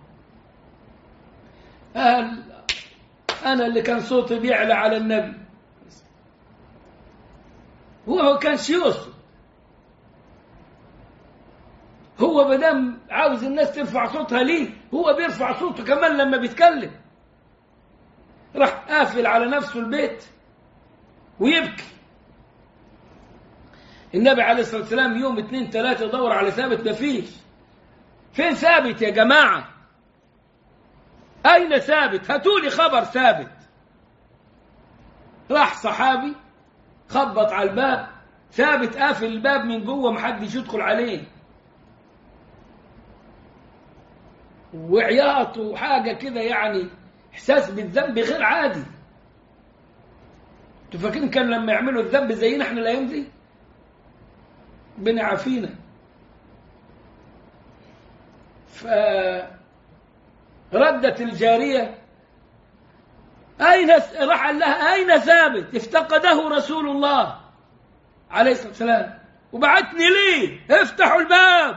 أهل أنا اللي كان صوتي بيعلى على النبي هو كان يقصد هو مدام عاوز الناس ترفع صوتها ليه هو بيرفع صوته كمان لما بيتكلم راح قافل على نفسه البيت ويبكي النبي عليه الصلاة والسلام يوم اتنين تلاتة يدور على ثابت مفيش فين ثابت يا جماعة أين ثابت هاتولي خبر ثابت راح صحابي خبط على الباب ثابت قافل الباب من جوه محدش يدخل عليه وعياط وحاجة كده يعني إحساس بالذنب غير عادي انتوا فاكرين كان لما يعملوا الذنب زينا احنا الأيام دي بنعافينا فردت الجارية أين راح قال لها أين ثابت افتقده رسول الله عليه الصلاة والسلام وبعتني ليه افتحوا الباب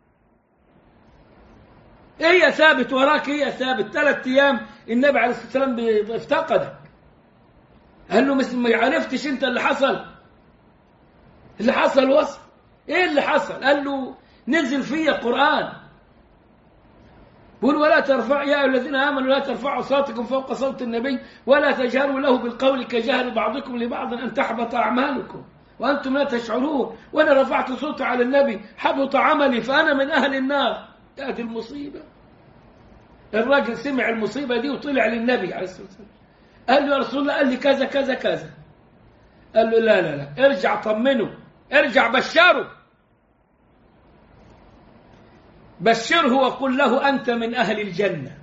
ايه يا ثابت وراك ايه يا ثابت ثلاث ايام النبي عليه الصلاه والسلام افتقدك قال له ما عرفتش انت اللي حصل اللي حصل وصل ايه اللي حصل قال له نزل فيا قران بيقول ولا ترفع يا ايها الذين امنوا لا ترفعوا صوتكم فوق صوت النبي ولا تجهروا له بالقول كجهر بعضكم لبعض ان تحبط اعمالكم وانتم لا تشعرون وانا رفعت صوتي على النبي حبط عملي فانا من اهل النار هذه المصيبه الراجل سمع المصيبه دي وطلع للنبي عليه الصلاه والسلام قال له يا رسول الله قال لي كذا كذا كذا قال له لا لا لا ارجع طمنه ارجع بشره بشره وقل له أنت من أهل الجنة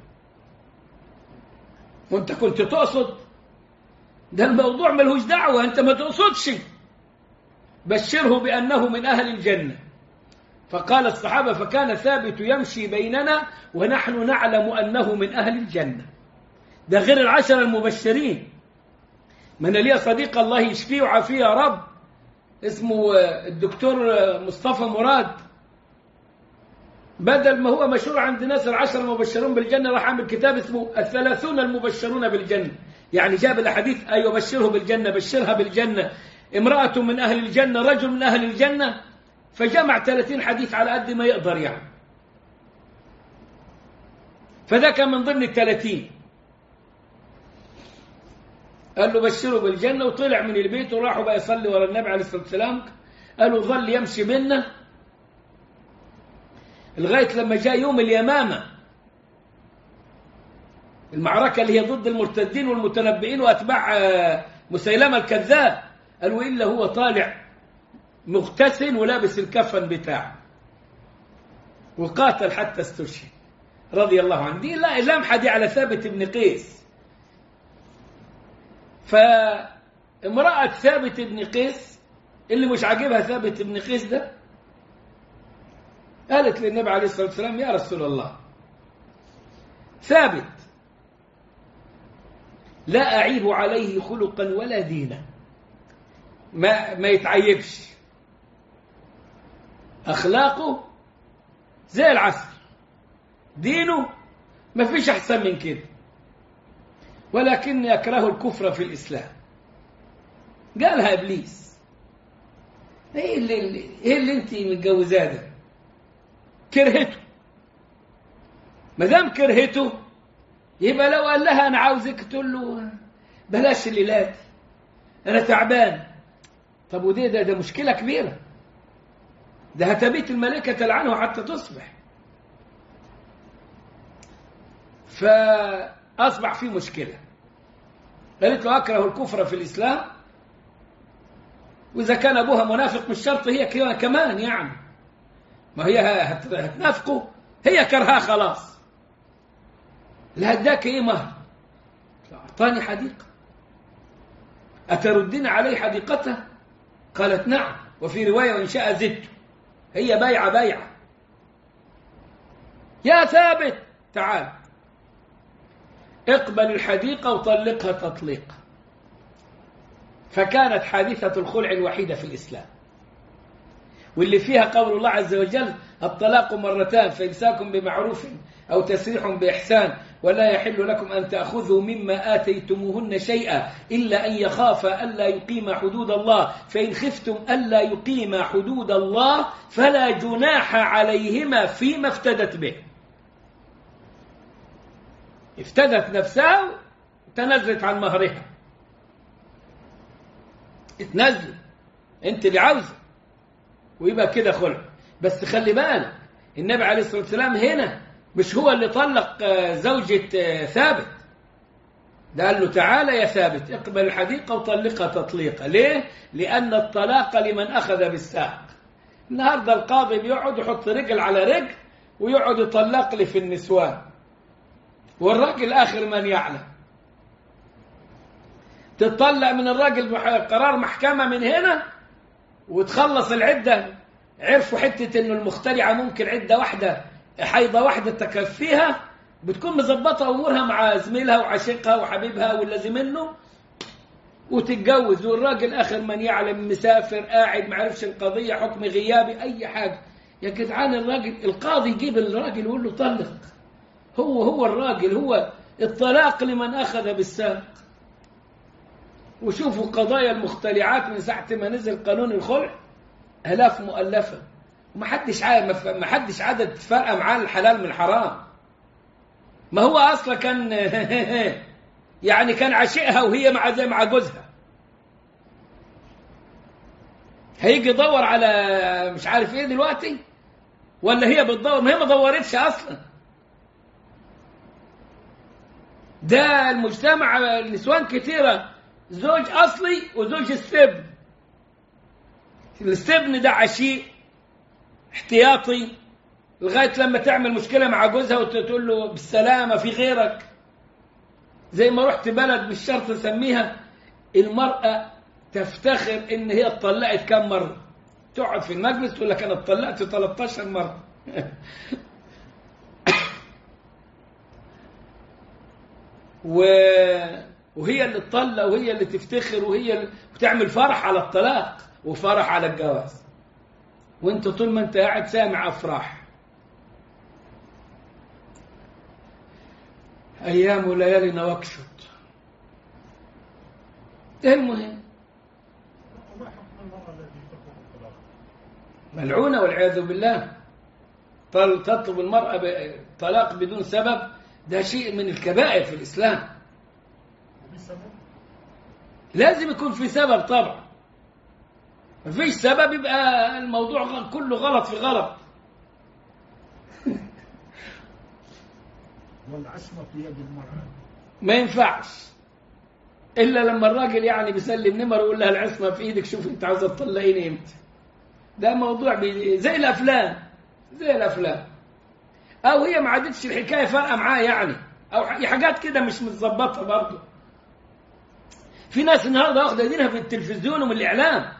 وانت كنت تقصد ده الموضوع ملهوش دعوة انت ما تقصدش بشره بأنه من أهل الجنة فقال الصحابة فكان ثابت يمشي بيننا ونحن نعلم أنه من أهل الجنة ده غير العشر المبشرين من لي صديق الله يشفيه وعافيه يا رب اسمه الدكتور مصطفى مراد بدل ما هو مشهور عند ناس العشر المبشرون بالجنة راح عامل كتاب اسمه الثلاثون المبشرون بالجنة يعني جاب الحديث أيوة بشره بالجنة بشرها بالجنة امرأة من أهل الجنة رجل من أهل الجنة فجمع 30 حديث على قد ما يقدر يعني فده كان من ضمن الثلاثين قال له بشره بالجنة وطلع من البيت وراحوا بقى يصلي ورا النبي عليه الصلاة والسلام قالوا ظل يمشي بينا لغاية لما جاء يوم اليمامة المعركة اللي هي ضد المرتدين والمتنبئين وأتباع مسيلمة الكذاب قالوا إلا هو طالع مغتسل ولابس الكفن بتاعه وقاتل حتى استشهد رضي الله عنه دي لا اللمحة دي على ثابت بن قيس فامرأة ثابت بن قيس اللي مش عاجبها ثابت بن قيس ده قالت للنبي عليه الصلاة والسلام يا رسول الله ثابت لا أعيب عليه خلقا ولا دينا ما, ما يتعيبش أخلاقه زي العسل دينه ما فيش أحسن من كده ولكني أكره الكفر في الإسلام قالها إبليس إيه اللي, إيه اللي أنت متجوزاه ده كرهته ما دام كرهته يبقى لو قال لها أنا عاوزك تقول له بلاش الليلات أنا تعبان طب ودي ده, ده مشكلة كبيرة ده هتبيت الملائكة تلعنه حتى تصبح فأصبح في مشكلة قالت له أكره الكفر في الإسلام وإذا كان أبوها منافق مش شرط هي كمان يعني ما هي هتنافقه هي كرهاه خلاص لا اداك ايه مهر اعطاني حديقه اتردين علي حديقته قالت نعم وفي روايه وان شاء زدت هي بيعه بيعه يا ثابت تعال اقبل الحديقه وطلقها تطليقا فكانت حادثه الخلع الوحيده في الاسلام واللي فيها قول الله عز وجل الطلاق مرتان فإمساك بمعروف أو تسريح بإحسان ولا يحل لكم أن تأخذوا مما آتيتموهن شيئا إلا أن يخافا ألا يقيما حدود الله فإن خفتم ألا يقيما حدود الله فلا جناح عليهما فيما افتدت به افتدت نفسها تنزلت عن مهرها اتنزل انت اللي عاوزه ويبقى كده خلع بس خلي بالك النبي عليه الصلاه والسلام هنا مش هو اللي طلق زوجة ثابت ده قال له تعالى يا ثابت اقبل الحديقة وطلقها تطليقا ليه؟ لأن الطلاق لمن أخذ بالساق النهاردة القاضي بيقعد يحط رجل على رجل ويقعد يطلق لي في النسوان والراجل آخر من يعلم تطلع من الراجل قرار محكمة من هنا وتخلص العدة عرفوا حتة انه المخترعة ممكن عدة واحدة حيضة واحدة تكفيها بتكون مظبطة امورها مع زميلها وعشيقها وحبيبها والذي منه وتتجوز والراجل اخر من يعلم مسافر قاعد ما عرفش القضية حكم غيابي اي حاجة يا جدعان الراجل القاضي يجيب الراجل ويقول له طلق هو هو الراجل هو الطلاق لمن اخذ بالساق وشوفوا قضايا المختلعات من ساعة ما نزل قانون الخلع آلاف مؤلفة ومحدش عارف محدش عدد فرقة معاه الحلال من الحرام ما هو أصلا كان يعني كان عشقها وهي مع زي مع جوزها هيجي يدور على مش عارف ايه دلوقتي ولا هي بتدور ما هي ما دورتش اصلا ده المجتمع النسوان كتيره زوج اصلي وزوج استبن الاستبن ده عشيق احتياطي لغايه لما تعمل مشكله مع جوزها وتقول له بالسلامه في غيرك زي ما رحت بلد مش شرط اسميها المراه تفتخر ان هي اتطلقت كم مره تقعد في المجلس تقول لك انا اتطلقت 13 مره و وهي اللي تطلق وهي اللي تفتخر وهي اللي بتعمل فرح على الطلاق وفرح على الجواز وانت طول ما انت قاعد سامع افراح ايام وليالي واكشط ايه المهم ملعونه والعياذ بالله تطلب المراه طلاق بدون سبب ده شيء من الكبائر في الاسلام لازم يكون في سبب طبعا مفيش سبب يبقى الموضوع كله غلط في غلط والعصمة في يد المرأة ما ينفعش الا لما الراجل يعني بيسلم نمر ويقول لها العصمه في ايدك شوف انت عاوزه تطلقيني امتى ده موضوع بي... زي الافلام زي الافلام او هي ما عادتش الحكايه فارقه معاه يعني او حاجات كده مش متظبطه برضه في ناس النهارده واخده دينها في التلفزيون ومن الاعلام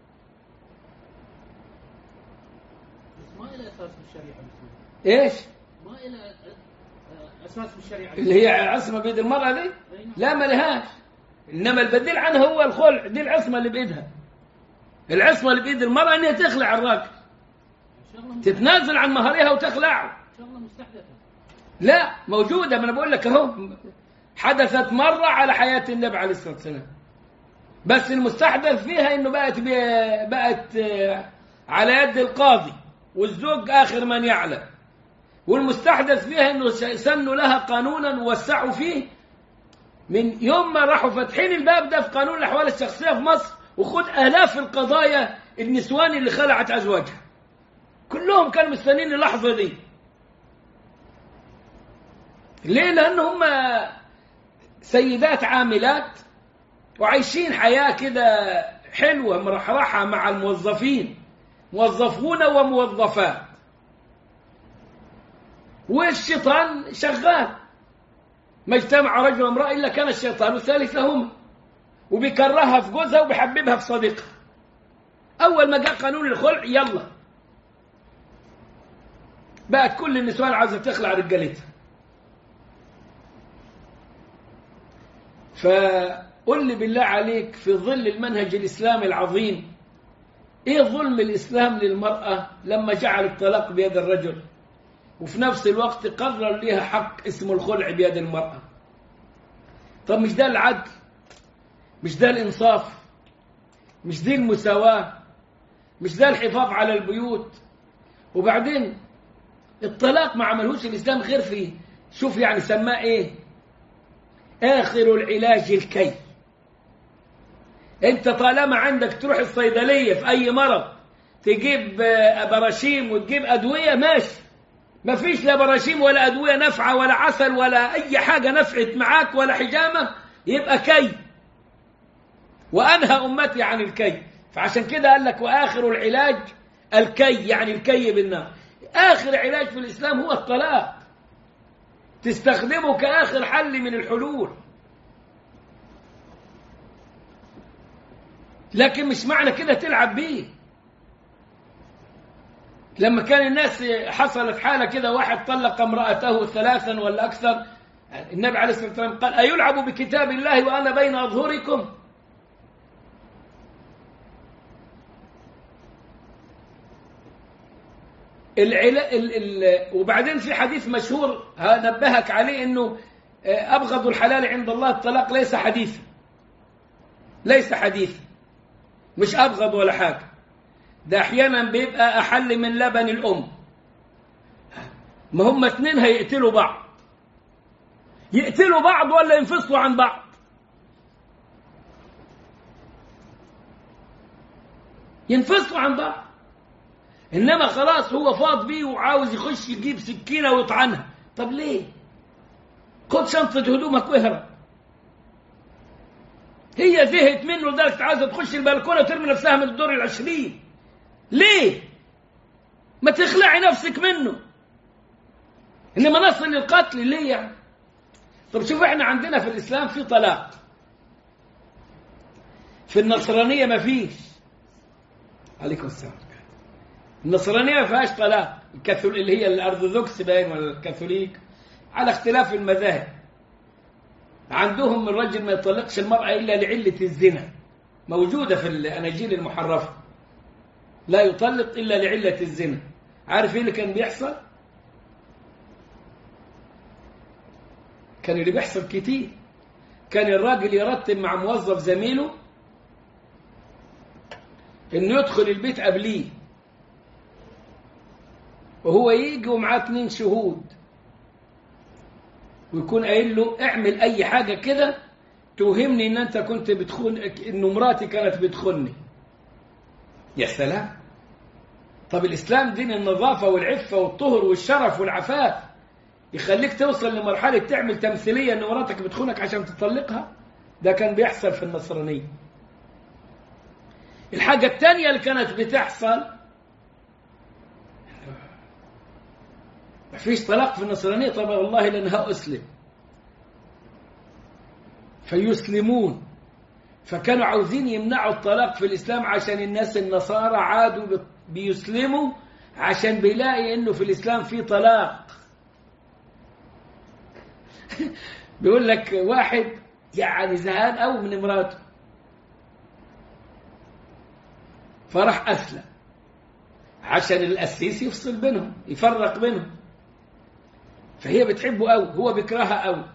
ما إلى أساس بالشريعة ايش ما إلى أساس بالشريعة اللي هي عصمه بيد المراه دي أي نعم. لا ما لهاش انما البديل عنها هو الخلع دي العصمه اللي بايدها العصمه اللي بايد المراه ان هي تخلع الراجل شغلة تتنازل عن مهرها وتخلعه شغلة مستحدثة لا موجودة ما أنا بقول لك أهو حدثت مرة على حياة النبي عليه الصلاة والسلام بس المستحدث فيها إنه بقت بقت على يد القاضي والزوج آخر من يعلم والمستحدث فيها إنه سنوا لها قانونا ووسعوا فيه من يوم ما راحوا فاتحين الباب ده في قانون الأحوال الشخصية في مصر وخد آلاف القضايا النسوان اللي خلعت أزواجها كلهم كانوا مستنين اللحظة دي ليه لأن هم سيدات عاملات وعايشين حياة كده حلوة مرحرحة مع الموظفين موظفون وموظفات والشيطان شغال ما اجتمع رجل وامرأة إلا كان الشيطان الثالث لهما وبيكرهها في جوزها وبيحببها في صديقها أول ما جاء قانون الخلع يلا بقت كل النسوان عايزة تخلع رجالتها فقل لي بالله عليك في ظل المنهج الإسلامي العظيم إيه ظلم الإسلام للمرأة لما جعل الطلاق بيد الرجل وفي نفس الوقت قرر لها حق اسمه الخلع بيد المرأة طب مش ده العدل مش ده الإنصاف مش دي المساواة مش ده الحفاظ على البيوت وبعدين الطلاق ما عملهوش الإسلام غير في شوف يعني سماه إيه آخر العلاج الكي أنت طالما عندك تروح الصيدلية في أي مرض تجيب براشيم وتجيب أدوية ماشي ما فيش لا براشيم ولا أدوية نافعة ولا عسل ولا أي حاجة نفعت معاك ولا حجامة يبقى كي وأنهى أمتي عن الكي فعشان كده قال لك وآخر العلاج الكي يعني الكي بالنار آخر علاج في الإسلام هو الطلاق تستخدمه كآخر حل من الحلول لكن مش معنى كده تلعب بيه لما كان الناس حصلت حالة كده واحد طلق امرأته ثلاثا ولا أكثر النبي عليه الصلاة والسلام قال أيلعب بكتاب الله وأنا بين أظهركم العلا... ال... ال... وبعدين في حديث مشهور نبهك عليه انه ابغض الحلال عند الله الطلاق ليس حديثا ليس حديثا مش ابغض ولا حاجه ده احيانا بيبقى احل من لبن الام ما هم اتنين هيقتلوا بعض يقتلوا بعض ولا ينفصلوا عن بعض ينفصلوا عن بعض انما خلاص هو فاض بيه وعاوز يخش يجيب سكينه ويطعنها طب ليه خد شنطه هدومك واهرب هي زهقت منه لدرجه عايزه تخش البلكونه وترمي نفسها من الدور العشرين ليه ما تخلعي نفسك منه انما نصل للقتل ليه يعني طب شوف احنا عندنا في الاسلام في طلاق في النصرانيه ما فيش عليكم السلام النصرانية ما فيهاش طلاق الكاثول اللي هي الأرثوذكس باين ولا الكاثوليك على اختلاف المذاهب عندهم الرجل ما يطلقش المرأة إلا لعلة الزنا موجودة في الأناجيل المحرفة لا يطلق إلا لعلة الزنا عارف إيه اللي كان بيحصل؟ كان اللي بيحصل كتير كان الراجل يرتب مع موظف زميله إنه يدخل البيت قبليه وهو يجي ومعاه اتنين شهود ويكون قايل له اعمل اي حاجه كده توهمني ان انت كنت بتخون ان مراتي كانت بتخني يا سلام طب الاسلام دين النظافه والعفه والطهر والشرف والعفاف يخليك توصل لمرحله تعمل تمثيليه ان مراتك بتخونك عشان تطلقها ده كان بيحصل في النصرانيه الحاجه الثانيه اللي كانت بتحصل ما فيش طلاق في النصرانية طبعا والله لأنها أسلم فيسلمون فكانوا عاوزين يمنعوا الطلاق في الإسلام عشان الناس النصارى عادوا بيسلموا عشان بيلاقي إنه في الإسلام في طلاق بيقول لك واحد يعني زهقان قوي من مراته فراح أسلم عشان القسيس يفصل بينهم يفرق بينهم فهي بتحبه قوي هو بيكرهها قوي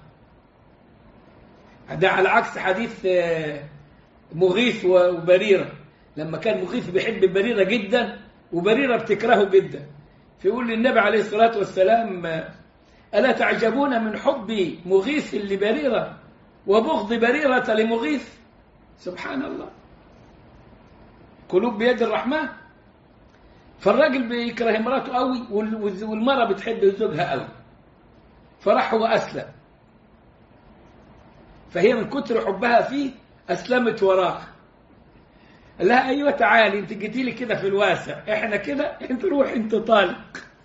ده على عكس حديث آه، مغيث وبريرة لما كان مغيث بيحب بريرة جدا وبريرة بتكرهه جدا فيقول للنبي عليه الصلاة والسلام آه، ألا تعجبون من حب مغيث لبريرة وبغض بريرة لمغيث سبحان الله قلوب بيد الرحمن فالراجل بيكره مراته قوي وال- والمرأة بتحب زوجها قوي فراح هو أسلم فهي من كتر حبها فيه أسلمت وراه قال لها أيوة تعالي أنت جيتي لي كده في الواسع إحنا كده أنت روح أنت طالق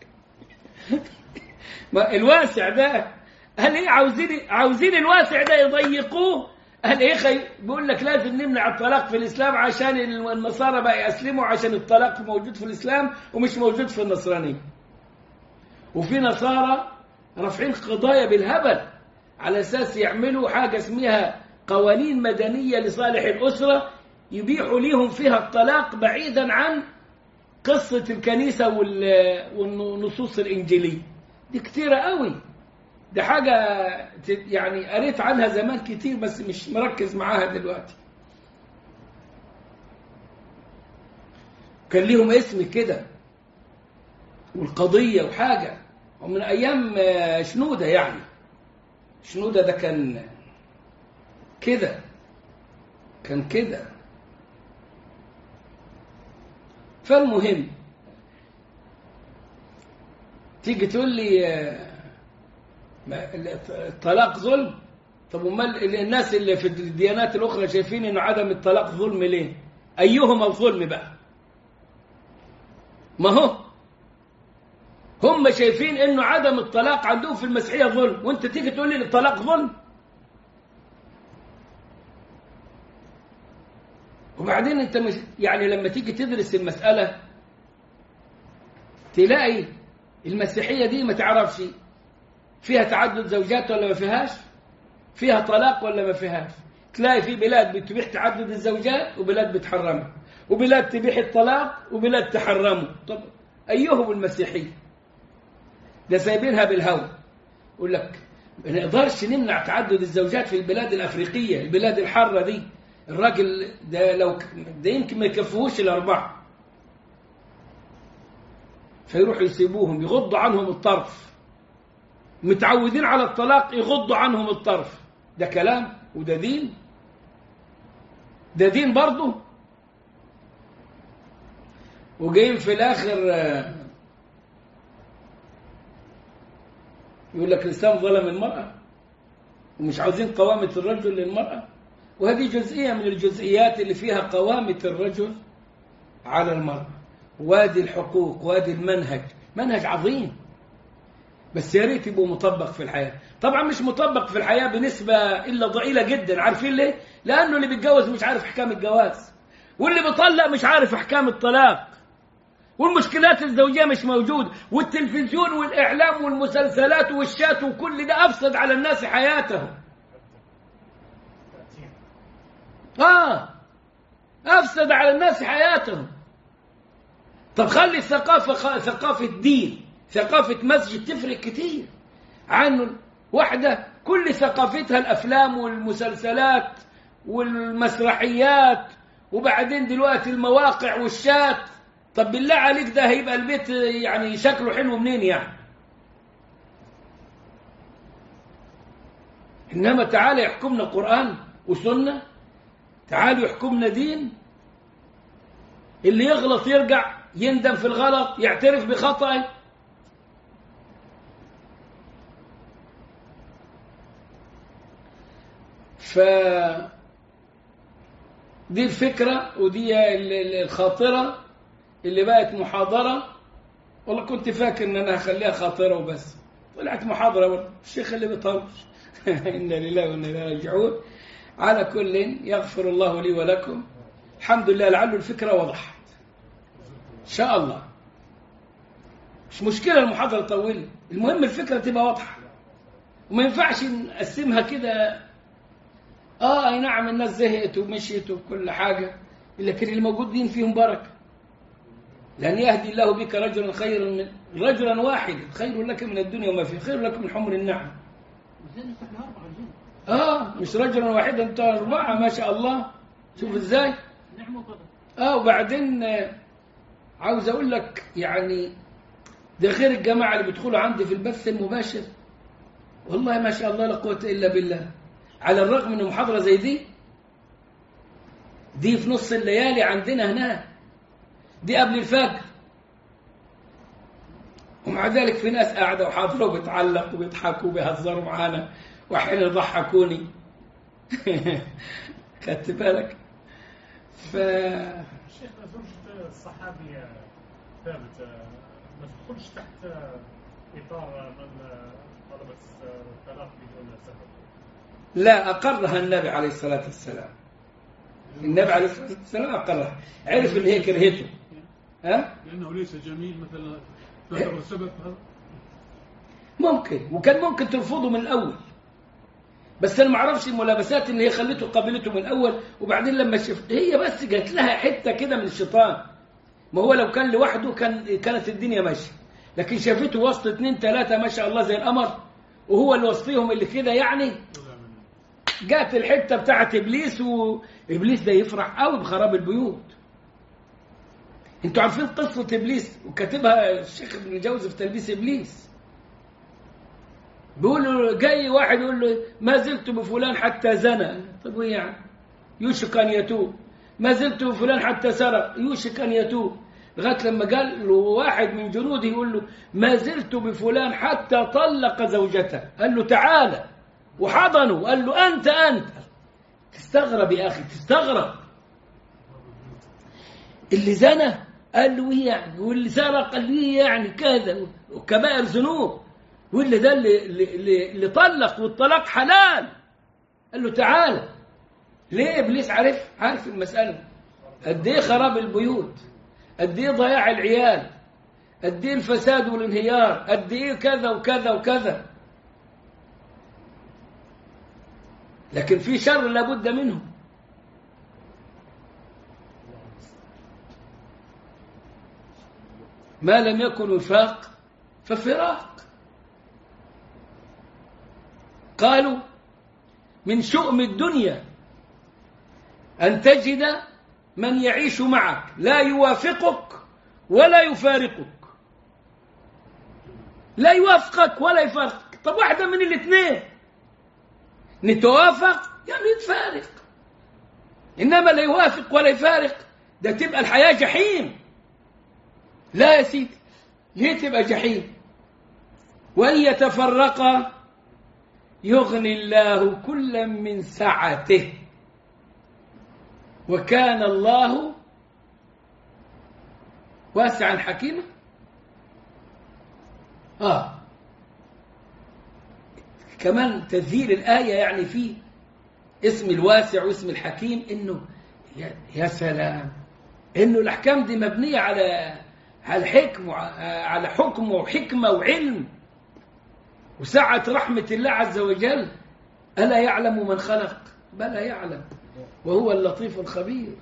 ما الواسع ده قال ايه عاوزين عاوزين الواسع ده يضيقوه قال ايه خي... بيقول لك لازم نمنع الطلاق في الاسلام عشان النصارى بقى يسلموا عشان الطلاق موجود في الاسلام ومش موجود في النصرانيه وفي نصارى رافعين قضايا بالهبل على اساس يعملوا حاجه اسمها قوانين مدنيه لصالح الاسره يبيحوا ليهم فيها الطلاق بعيدا عن قصه الكنيسه وال- والنصوص الانجيليه دي كتيره قوي دي حاجة ت- يعني قريت عنها زمان كتير بس مش مركز معاها دلوقتي كان ليهم اسم كده والقضية وحاجة ومن أيام آه، شنودة يعني شنودة ده كان كده كان كده فالمهم تيجي تقول لي آه، ما- الطلاق ظلم طب امال الناس اللي في الديانات الاخرى شايفين انه عدم الطلاق ظلم ليه ايهما الظلم بقى ما هو هم شايفين انه عدم الطلاق عندهم في المسيحيه ظلم وانت تيجي تقول لي الطلاق ظلم وبعدين انت مش يعني لما تيجي تدرس المساله تلاقي المسيحيه دي ما تعرفش فيها تعدد زوجات ولا ما فيهاش فيها طلاق ولا ما فيهاش تلاقي في بلاد بتبيح تعدد الزوجات وبلاد بتحرمها وبلاد تبيح الطلاق وبلاد تحرمه طب ايهم المسيحيه ده سايبينها بالهوى يقول لك ما نقدرش نمنع تعدد الزوجات في البلاد الافريقيه البلاد الحاره دي الراجل ده لو ده يمكن ما يكفوهوش الاربعه فيروحوا يسيبوهم يغضوا عنهم الطرف متعودين على الطلاق يغضوا عنهم الطرف ده كلام وده دين ده دين برضه وجايين في الاخر آه، يقول لك الاسلام ظلم المراه ومش عاوزين قوامه الرجل للمراه وهذه جزئيه من الجزئيات اللي فيها قوامه الرجل على المراه وادي الحقوق وادي المنهج منهج عظيم بس يا ريت يبقوا مطبق في الحياه طبعا مش مطبق في الحياه بنسبه الا ضئيله جدا عارفين ليه لانه اللي بيتجوز مش عارف احكام الجواز واللي بيطلق مش عارف احكام الطلاق والمشكلات الزوجيه مش موجوده والتلفزيون والاعلام والمسلسلات والشات وكل ده افسد على الناس حياتهم اه افسد على الناس حياتهم طب خلي الثقافه خ- ثقافه دين ثقافه مسجد تفرق كتير عن واحده كل ثقافتها الافلام والمسلسلات والمسرحيات وبعدين دلوقتي المواقع والشات طب بالله عليك ده هيبقى البيت يعني شكله حلو منين يعني انما تعالى يحكمنا قران وسنه تعالوا يحكمنا دين اللي يغلط يرجع يندم في الغلط يعترف بخطأه ف دي الفكرة ودي ال- ال- الخاطرة اللي بقت محاضرة والله كنت فاكر ان انا هخليها خاطرة وبس طلعت محاضرة برضه. الشيخ اللي بيطرش انا لله وانا اليه راجعون على كل يغفر الله لي ولكم الحمد لله لعل الفكرة وضحت ان شاء الله مش مشكلة المحاضرة طويلة المهم الفكرة تبقى واضحة وما ينفعش نقسمها كده اه اي نعم الناس زهقت ومشيت وكل حاجة لكن اللي موجودين فيهم بركة لأن يهدي الله بك رجلا خيرا من رجلا واحدا خير لك من الدنيا وما فيه خير لك من حمر النعم زين يفتح له أربعة الجن اه مش رجلا واحدا انت أربعة ما شاء الله شوف ازاي نعمة وفضل اه وبعدين آه، عاوز اقول لك يعني ده غير الجماعة اللي بيدخلوا عندي في البث المباشر والله ما شاء الله لا قوة إلا بالله على الرغم من محاضرة زي دي دي في نص الليالي عندنا هناك دي قبل الفجر ومع ذلك في ناس قاعدة وحاضرة وبتعلق وبيضحكوا وبيهزروا معانا وأحيانا يضحكوني خدت بالك ف الشيخ زوجة الصحابي ثابت ما تدخلش تحت إطار من طلبت الطلاق بدون سبب لا أقرها النبي عليه الصلاة والسلام النبي عليه الصلاة والسلام أقرها عرف إن هي كرهته ها لأنه ليس جميل مثلا تعتبر سبب هذا ممكن وكان ممكن ترفضه من الأول بس أنا ما أعرفش الملابسات إن هي خلته قابلته من الأول وبعدين لما شفت هي بس جات لها حتة كده من الشيطان ما هو لو كان لوحده كان كانت الدنيا ماشية لكن شافته وسط اتنين تلاتة ما شاء الله زي القمر وهو اللي وسطيهم اللي كده يعني ولا من جات الحته بتاعت ابليس وابليس ده يفرح قوي بخراب البيوت انتوا عارفين قصه ابليس وكاتبها الشيخ ابن جوزي في تلبيس ابليس بيقول له جاي واحد يقول له ما زلت بفلان حتى زنى طب وايه يعني يوشك ان يتوب ما زلت بفلان حتى سرق يوشك ان يتوب لغايه لما قال له واحد من جنوده يقول له ما زلت بفلان حتى طلق زوجته قال له تعالى وحضنه قال له انت انت تستغرب يا اخي تستغرب اللي زنى قال له ايه يعني واللي سرق قال له ايه يعني كذا وكبائر ذنوب واللي ده اللي, اللي, اللي طلق والطلاق حلال قال له تعالى ليه ابليس عارف عارف المساله قد ايه خراب البيوت قد ايه ضياع العيال قد ايه الفساد والانهيار قد ايه كذا وكذا وكذا لكن في شر لابد منه ما لم يكن وفاق ففراق قالوا من شؤم الدنيا أن تجد من يعيش معك لا يوافقك ولا يفارقك لا يوافقك ولا يفارقك طب واحدة من الاثنين نتوافق يعني نتفارق إنما لا يوافق ولا يفارق ده تبقى الحياة جحيم لا يا سيدي ليه تبقى جحيم وأن يتفرقا يغني الله كلا من سعته وكان الله واسعا حكيما آه كمان تذهير الآية يعني في اسم الواسع واسم الحكيم إنه يا, يا سلام إنه الأحكام دي مبنية على على الحكم على حكم وحكمة وعلم وسعة رحمة الله عز وجل ألا يعلم من خلق بلى يعلم وهو اللطيف الخبير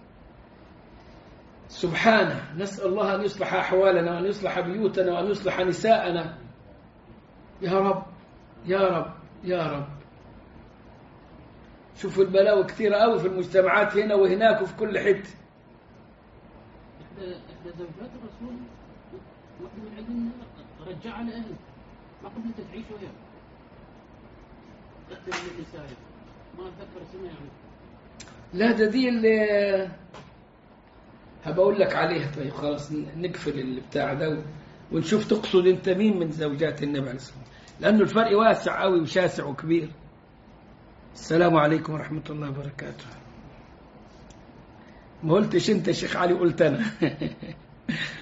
سبحانه نسأل الله أن يصلح أحوالنا وأن يصلح بيوتنا وأن يصلح نساءنا يا رب يا رب يا رب شوفوا البلاوي كثيرة قوي في المجتمعات هنا وهناك وفي كل حتة إحدى إحدى زوجات الرسول واحدة من عندنا رجعها لأهله ما قبلت تعيش وياه واحدة من النساء ما أتذكر اسمها يعني لا ده دي اللي هبقول لك عليها طيب خلاص نقفل البتاع ده ونشوف تقصد انت مين من زوجات النبي عليه الصلاه والسلام لانه الفرق واسع قوي وشاسع وكبير السلام عليكم ورحمه الله وبركاته ما قلتش انت يا شيخ علي قلت انا